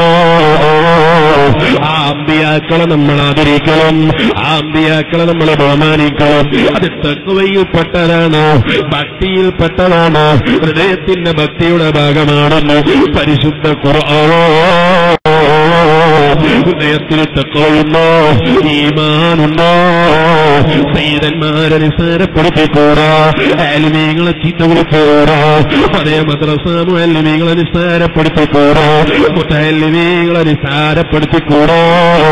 ആ അമ്പിയാക്കളെ നമ്മൾ ആദരിക്കണം ആ അമ്പിയാക്കളെ നമ്മൾ ബഹുമാനിക്കണം അത് തക്കുവയിൽപ്പെട്ടതാണ് ഭക്തിയിൽപ്പെട്ടതാണ് ഹൃദയത്തിന്റെ ഭക്തിയുടെ ഭാഗമാണെന്ന് പരിശുദ്ധ കുറവോ ഹൃദയത്തിൽ തക്കവുണ്ടോ ഈമാനുണ്ടോ സൈതന്മാരെ നിസ്സാരപ്പെടുത്തിക്കൂടാ ആലിമീങ്ങളെ ചീത്ത വിളിക്കൂടാ അതേ മദ്രസ മുഅല്ലിമീങ്ങളെ നിസ്സാരപ്പെടുത്തിക്കൂടാ മുത്തല്ലിമീങ്ങളെ നിസ്സാരപ്പെടുത്തിക്കൂടാ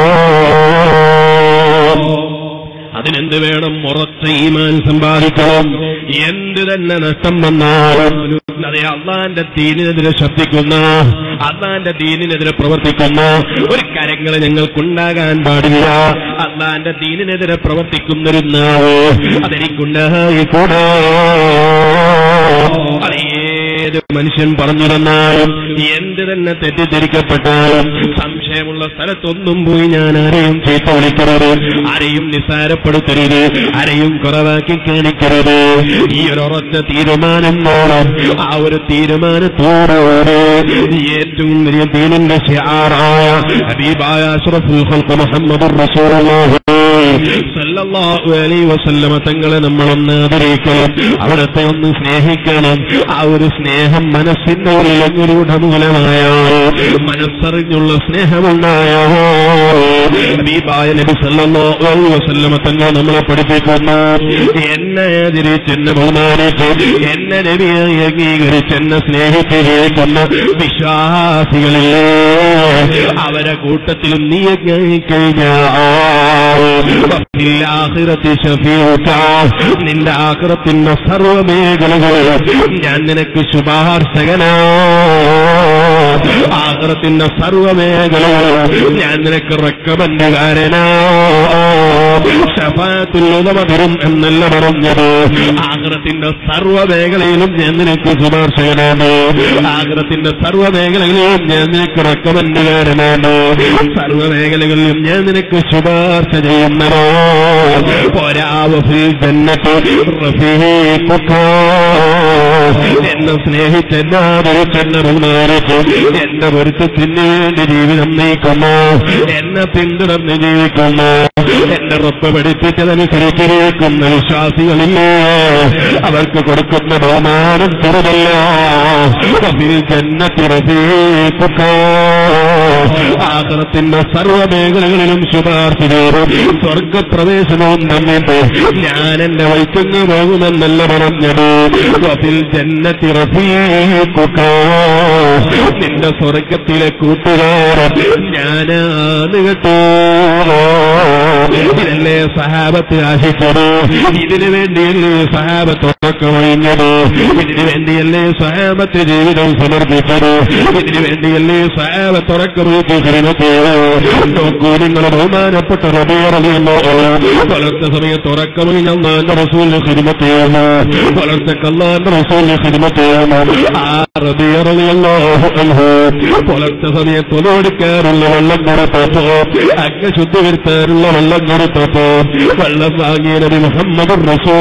അതിനെന്ത് വേണം ഉറച്ച ഈമാൻ സമ്പാദിക്കണം എന്ത് തന്നെ നഷ്ടം വന്നാലും അതെ അള്ളാന്റെ ദീനിനെതിരെ ശബ്ദിക്കുന്ന അള്ളാന്റെ ദീനിനെതിരെ പ്രവർത്തിക്കുന്ന ഒരു കരങ്ങൾ ഞങ്ങൾക്കുണ്ടാകാൻ പാടില്ല അള്ളാന്റെ ദീനിനെതിരെ പ്രവർത്തിക്കുന്നൊരു നാവ് അതെനിക്കുണ്ടായിക്കൂടാ അത് ഏത് മനുഷ്യൻ പറഞ്ഞു തന്നാലും എന്ത് തന്നെ തെറ്റിദ്ധരിക്കപ്പെട്ടാലും സംശയമുള്ള സ്ഥലത്തൊന്നും പോയി ഞാൻ ആരെയും ചീത്ത വിളിക്കരുത് ആരെയും നിസ്സാരപ്പെടുത്തരുത് ആരെയും കുറവാക്കി കാണിക്കരുത് ഈ ഒരു ഉറച്ച തീരുമാനം വേണം ആ ഒരു തീരുമാനത്തോടുകൂടി ഏറ്റവും വലിയ ദീനിന്റെ ഷിയാറായ ഹബീബായ അഷ്റഫുൽ ഖൽഖ് മുഹമ്മദുർ റസൂലുള്ളാഹി സല്ലല്ലാഹു അലൈഹി വസല്ലമ തങ്ങളെ നമ്മളൊന്ന് ആദരിക്കണം അവിടത്തെ ഒന്ന് സ്നേഹിക്കണം ആ ഒരു സ്നേഹം മനസ്സിന്റെ ഉള്ളിൽ ഒരു മൂലമായാൽ മനസ്സറിഞ്ഞുള്ള സ്നേഹമുണ്ടായോ ഹബീബായ നബി സല്ലല്ലാഹു അലൈഹി വസല്ലമ തങ്ങൾ നമ്മളെ പഠിപ്പിക്കുന്നു എന്നെ ആദരിച്ച് എന്നെ ബഹുമാനിച്ച് എന്നെ നബിയായി അംഗീകരിച്ച് എന്നെ സ്നേഹിച്ച് ജീവിക്കുന്ന വിശ്വാസികളില്ലേ അവരെ കൂട്ടത്തിലും നീ കഴിഞ്ഞ ആഖിറത്തി ഷഫീഉക നിന്റെ ആഖിറത്തിന്റെ സർവമേഖലകളിലും ഞാൻ നിനക്ക് ശുപാർശകനാ ആഖിറത്തിന്റെ സർവമേഖലകളിലും ഞാൻ നിനക്ക് റെക്കമെൻഡുകാരനാ ഷഫാത്തുല്ലുതമ തരും എന്നല്ല പറഞ്ഞത് ആഗ്രഹത്തിന്റെ സർവ്വമേഖലയിലും ഞാൻ നിനക്ക് ശുപാർശകനാണ് ആഗ്രഹത്തിന്റെ സർവ്വമേഖലകളിലും ഞാൻ നിനക്ക് റെക്കമെൻഡുകാരനാണ് സർവ്വമേഖലകളിലും ഞാൻ നിനക്ക് ശുപാർശ ചെയ്യുന്നതോ ഒരാവഫിൽ ജന്നത്ത് റഫീഖുക എന്നെ സ്നേഹിച്ച് എന്നെ ആദരിച്ച് എന്നെ ബഹുമാനിച്ച് എന്റെ പൊരുത്തത്തിന് വേണ്ടി ജീവിതം നയിക്കുന്നു എന്നെ പിന്തുടർന്ന് ജീവിക്കുന്നു എന്റെ റബ്ബ് പഠിപ്പിച്ചതനുസരിച്ച് ജീവിക്കുന്ന വിശ്വാസികളില്ലേ അവർക്ക് കൊടുക്കുന്ന ബഹുമാനം ചെറുതല്ല അതിൽ ജന്നത്തിറപ്പിക്കുക ആഗ്രഹത്തിന്റെ സർവ്വമേഖലകളിലും ശുപാർശ ചെയ്തു സ്വർഗപ്രവേശനവും തന്നിട്ട് ഞാൻ എന്റെ വൈക്കങ്ങ് പോകുമെന്നല്ല പറഞ്ഞത് അതിൽ ജന്നത്തിറപ്പിക്കുക നിന്റെ സ്വർഗത്തിലെ കൂട്ടുകാരൻ ഞാനാണ് കേട്ടോ ഇതിനല്ലേ സഹാബത്ത് ആശിച്ചത് ഇതിനു വേണ്ടിയല്ലേ സഹാബത്ത് ഉറക്കമൊഴിഞ്ഞത് ഇതിനു വേണ്ടിയല്ലേ സഹാബത്ത് ജീവിതം സമർപ്പിച്ചത് ഇതിനു വേണ്ടിയല്ലേ സഹാബത്ത് ഉറക്കമൊഴിച്ച് ശ്രമിച്ചത് നോക്കൂ നിങ്ങൾ ബഹുമാനപ്പെട്ട റബിയറിയുന്നു പുലർത്തെ സമയത്ത് ഉറക്കമൊഴിഞ്ഞ അള്ളാന്റെ റസൂലിന് ഹിരുമത്തെയാണ് പുലർത്തെ കല്ലാന്റെ റസൂലിന് ഹിരുമത്തെയാണ് ആ റബിയറിയുന്നു പുലർത്തെ സമയത്ത് ഒലോടിക്കാറുള്ള വെള്ളം കൊടുത്തപ്പോ അഗ്ന ശുദ്ധി വരുത്താറുള്ള വെള്ളം കൊടുത്തപ്പോ വെള്ളം വാങ്ങിയ നബി മുഹമ്മദ്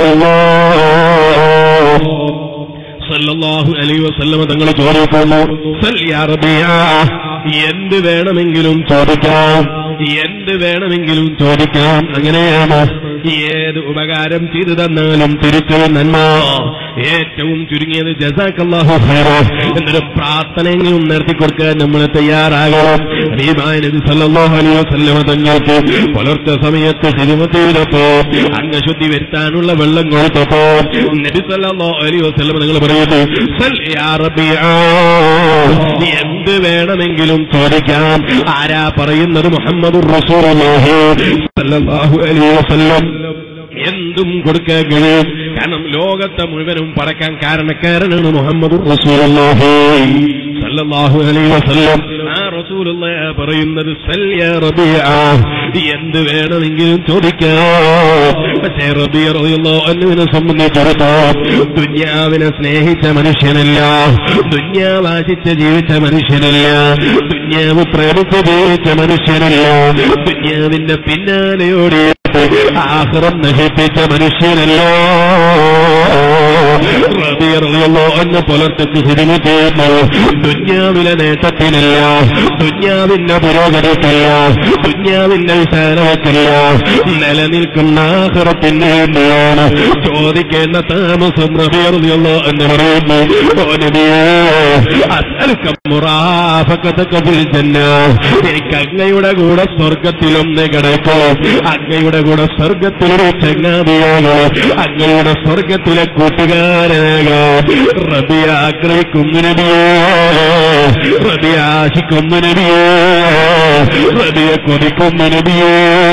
സല്ലല്ലാഹു അലൈഹി വസല്ലമ തങ്ങൾ ചോദിക്കുന്നു സല്യാ റബിയ എന്ത് വേണമെങ്കിലും ചോദിക്കാം എന്ത് വേണമെങ്കിലും ചോദിക്കാം അങ്ങനെയാണ് ഏത് ഉപകാരം ചെയ്തു തന്നാലും തിരിച്ചു നന്മ ഏറ്റവും ചുരുങ്ങിയത് ജസാക്കല്ലാഹു ഖൈറ എന്നൊരു പ്രാർത്ഥനയെങ്കിലും നിർത്തി കൊടുക്കാൻ നമ്മൾ തയ്യാറാകണം ഹബീബായ നബി സല്ലല്ലാഹു അലൈഹി വസല്ലമ തങ്ങൾക്ക് പുലർച്ചെ സമയത്ത് ഹിരുമത്തിയിലപ്പോ അംഗശുദ്ധി വരുത്താനുള്ള വെള്ളം കൊടുത്തപ്പോ നബി സല്ലല്ലാഹു അലൈഹി വസല്ലമ നിങ്ങൾ പറയുന്നു സൽ യാ റബിആ എന്ത് വേണമെങ്കിലും ചോദിക്കാം ആരാ പറയുന്നത് മുഹമ്മദുർ റസൂലുള്ളാഹി സല്ലല്ലാഹു അലൈഹി വസല്ലം എന്തും കൊടുക്കാൻ കഴിയും കാരണം ലോകത്തെ മുഴുവനും പടക്കാൻ കാരണക്കാരനാണ് മുഹമ്മദ് റസൂലുള്ളാഹി സല്ലല്ലാഹു അലൈഹി വസല്ലം ആ റസൂലുള്ള പറയുന്നത് സല്യ റബിയ എന്ത് വേണമെങ്കിലും ചോദിക്കാം പക്ഷേ റബിയ റളിയല്ലാഹു അൻഹുവിനെ സംബന്ധിച്ചിടത്തോളം ദുന്യാവിനെ സ്നേഹിച്ച മനുഷ്യനല്ല ദുന്യാവ് ആശിച്ച് ജീവിച്ച മനുഷ്യനല്ല ദുന്യാവ് പ്രേമിച്ച് ജീവിച്ച മനുഷ്യനല്ല ദുന്യാവിന്റെ പിന്നാലെയോടിയ ആഹ്റം നശിപ്പിച്ച മനുഷ്യനല്ലോ റബിയറിയല്ലോ എന്ന് പുലർത്തിച്ച് സിനിമ ചെയ്യുന്നു ദുന്യാവിലെ നേട്ടത്തിനില്ല ദുന്യാവിന്റെ പുരോഗതിക്കില്ല ദുന്യാവിന്റെ വിശാലതക്കില്ല നിലനിൽക്കുന്ന ആഹ്റത്തിന് വേണ്ടിയാണ് ചോദിക്കേണ്ട താമസം റബിയറിയല്ലോ എന്ന് പറയുന്നു ഓ നബിയേ അസ്അലുക മുറാഫഖതക ഫിൽ ജന്ന എനിക്ക് അങ്ങയുടെ കൂടെ സ്വർഗത്തിലൊന്ന് കിടക്കും അങ്ങയുടെ കൂടെ സ്വർഗത്തിലൊരു ചങ്ങാതിയാകോ അങ്ങയുടെ സ്വർഗത്തിലെ കൂട്ടുകാരനാകാം റബിയ ആഗ്രഹിക്കുന്നു നബിയേ റബിയ ആശിക്കുന്നു നബിയേ റബിയ കൊതിക്കുന്നു നബിയേ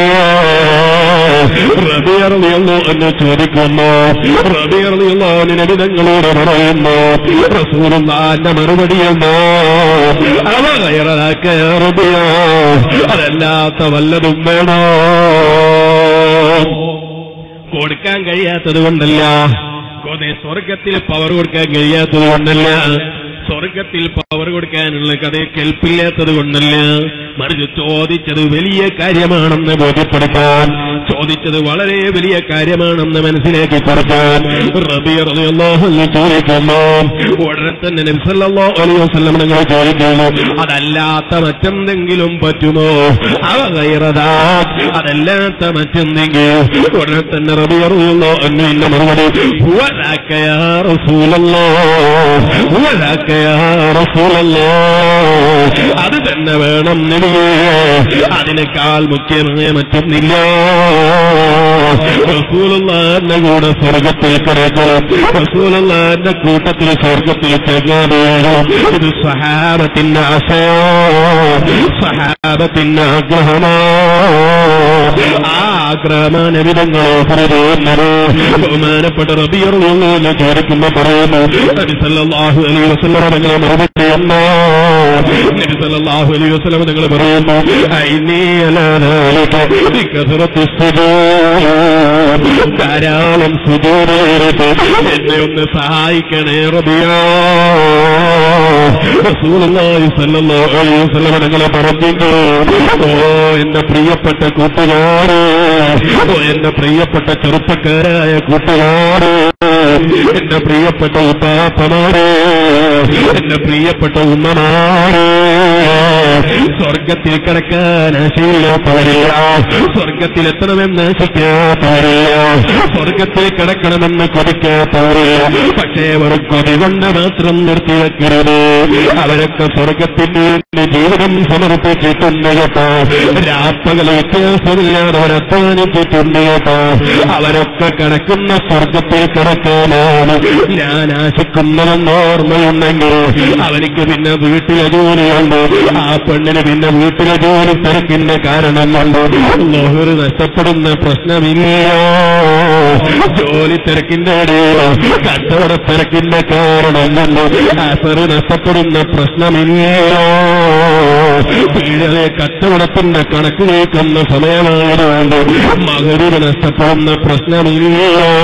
റബിയറിയുള്ളൂ എന്ന് ചോദിക്കുന്നു റബിയറിയുള്ളൂ നബി ഞങ്ങളോട് പറയുന്നു റസൂലുള്ളാന്റെ മറുപടി എന്നോ അവയറാക്ക റബിയ അതല്ലാത്ത വല്ലതും വേണോ കൊടുക്കാൻ കഴിയാത്തത് കൊണ്ടല്ല കൊതേ സ്വർഗത്തിൽ പവർ കൊടുക്കാൻ കഴിയാത്തത് കൊണ്ടല്ല സ്വർഗത്തിൽ പവർ കൊടുക്കാനുള്ള കഥ കേൾപ്പില്ലാത്തത് കൊണ്ടല്ല മറിച്ച് ചോദിച്ചത് വലിയ കാര്യമാണെന്ന് ബോധ്യപ്പെടുത്താൻ ചോദിച്ചത് വളരെ വലിയ കാര്യമാണെന്ന് മനസ്സിലാക്കി കൊടുക്കാൻ റബിയറിയാഹു ചോദിക്കുന്നു ഉടനെ തന്നെ നബ്സല്ലാ അലൈഹി വസല്ലം നിങ്ങൾ ചോദിക്കുന്നു അതല്ലാത്ത മറ്റെന്തെങ്കിലും പറ്റുമോ അവ കയറതാ അതല്ലാത്ത മറ്റെന്തെങ്കിലും ഉടനെ തന്നെ റബിയറിയുള്ളോ എന്ന് എന്റെ മറുപടി "ഹുവദാക യാ റസൂലല്ലാ, ഹുവദാക യാ റസൂലല്ലാ." അത് തന്നെ വേണം നബിയേ അതിനേക്കാൾ മുഖ്യമായ മറ്റൊന്നില്ല റസൂലുള്ളാന്റെ കൂടെ സ്വർഗത്തിൽ കിടക്കണം റസൂലുള്ളാന്റെ കൂട്ടത്തിൽ സ്വർഗത്തിൽ ചെങ്ങാടുകയും ഇത് സഹാബത്തിന്റെ ആശയോ സഹാബത്തിന്റെ ആഗ്രഹമോ ആ ആഗ്രഹമാണ് വിധങ്ങളോ പറയുന്നത് ബഹുമാനപ്പെട്ട റബിയറുള്ളൂ എന്ന് ചോദിക്കുമ്പോ പറയുന്നു നബി സല്ലല്ലാഹു അലൈഹി വസല്ലം നിങ്ങളെ മറുപടി എന്നോ നബി സല്ലല്ലാഹു അലൈഹി വസല്ലം നിങ്ങൾ പറയുന്നു ഐനീ അലാ ദാലിക ബികസറത്തി സുജൂദ് ധാരാളം സുജൂദ് എന്നെ ഒന്ന് സഹായിക്കണേ റബിയാ റസൂലുള്ളാഹി സ്വല്ലല്ലാഹു അലൈഹി വസല്ലം നിങ്ങളെ പറഞ്ഞു ഓ എന്റെ പ്രിയപ്പെട്ട കൂട്ടുകാരെ ഓ എന്റെ പ്രിയപ്പെട്ട ചെറുപ്പക്കാരായ കൂട്ടുകാരെ എന്റെ പ്രിയപ്പെട്ട ഉപ്പാപ്പമാരെ എന്റെ പ്രിയപ്പെട്ട ഉമ്മമാരെ സ്വർഗത്തിൽ കിടക്കാൻ ആശയില്ലാത്തവരില്ല സ്വർഗത്തിൽ എത്തണമെന്ന് ആശിക്കാത്തവരില്ല സ്വർഗത്തിൽ കിടക്കണമെന്ന് കൊതിക്കാത്തവരില്ല പക്ഷേ അവർ കൊതി കൊണ്ട് മാത്രം നിർത്തിവെക്കരുത് അവരൊക്കെ സ്വർഗത്തിന് വേണ്ടി ജീവിതം സമർപ്പിച്ചിട്ടുണ്ട് കേട്ടോ രാപ്പകൽ വ്യത്യാസമില്ലാതെ അവർ അധ്വാനിച്ചിട്ടുണ്ട് കേട്ടോ അവരൊക്കെ കിടക്കുന്ന സ്വർഗത്തിൽ കിടക്കാനാണ് ഞാൻ ആശിക്കുന്നതെന്ന് ഓർമ്മയുണ്ടെങ്കിൽ അവനിക്ക് പിന്നെ വീട്ടിലെ ജോലിയുണ്ട് ആ പെണ്ണിന് പിന്നെ വീട്ടിലെ ജോലി തിരക്കിന്റെ കാരണം കൊണ്ട് ലോഹറ് നഷ്ടപ്പെടുന്ന പ്രശ്നമില്ല ജോലി തിരക്കിന്റെ ഇടയിൽ കച്ചവട തിരക്കിന്റെ കാരണം കൊണ്ട് അസറ് നഷ്ടപ്പെടുന്ന പ്രശ്നമില്ല വീടിലെ കച്ചവടത്തിന്റെ കണക്ക് നീക്കുന്ന സമയമായതുകൊണ്ട് മകരിവ് നഷ്ടപ്പെടുന്ന പ്രശ്നമില്ല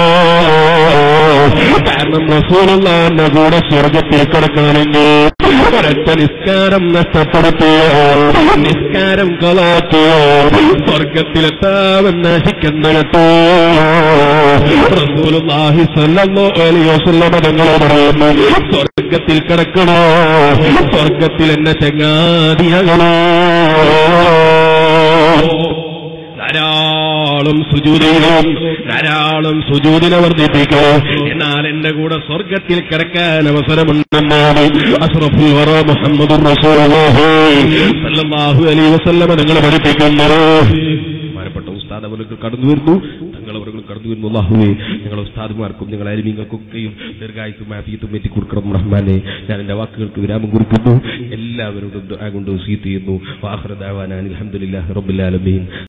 കാരണം റസൂലുള്ളാന്റെ കൂടെ സ്വർഗത്തിൽ കിടക്കണമെങ്കിൽ ഒരൊറ്റ നിസ്കാരം നഷ്ടപ്പെടുത്തിയോ നിസ്കാരം കളാക്കിയോ സ്വർഗത്തിലെത്താമെന്ന് നശിക്കുന്ന കേട്ടോ റസൂലുള്ളാഹി സ്വല്ലല്ലാഹു അലൈഹി വസല്ലം തങ്ങൾ പറയുന്നു സ്വർഗത്തിൽ കിടക്കണോ സ്വർഗത്തിൽ എന്നെ ചങ്ങാതിയാകണോ ധാരാളം സുജൂതിനും ധാരാളം സുജൂതിനെ വർദ്ധിപ്പിക്കണം എന്നാൽ എന്റെ കൂടെ സ്വർഗത്തിൽ കിടക്കാൻ അവസരമുണ്ടെന്നാണ് അസ്റഫുൽ വറ മുഹമ്മദ് സല്ലല്ലാഹു അലൈഹി വസല്ലമ നിങ്ങൾ പഠിപ്പിക്കുന്നത് ബഹുമാനപ്പെട്ട ഉസ്താദ് അവർക്ക് കടന്നു വരുന്നു തങ്ങൾ അവർ കടന്നു വരുന്നു അള്ളാഹുവേ ഞങ്ങളെ ഉസ്താദുമാർക്കും ഞങ്ങൾ അരിമീങ്ങൾക്കൊക്കെയും ദീർഘായുസും ആഫിയത്തും എത്തി കൊടുക്കണം റഹ്മാനെ ഞാൻ എന്റെ വാക്കുകൾക്ക് വിരാമം കുറിക്കുന്നു എല്ലാവരോടും ദുആ കൊണ്ട് സീത്ത് ചെയ്യുന്നു വാഹ്റദാവാൻ അലഹമുല്ലാ റബ്ബുൽ ആലമീൻ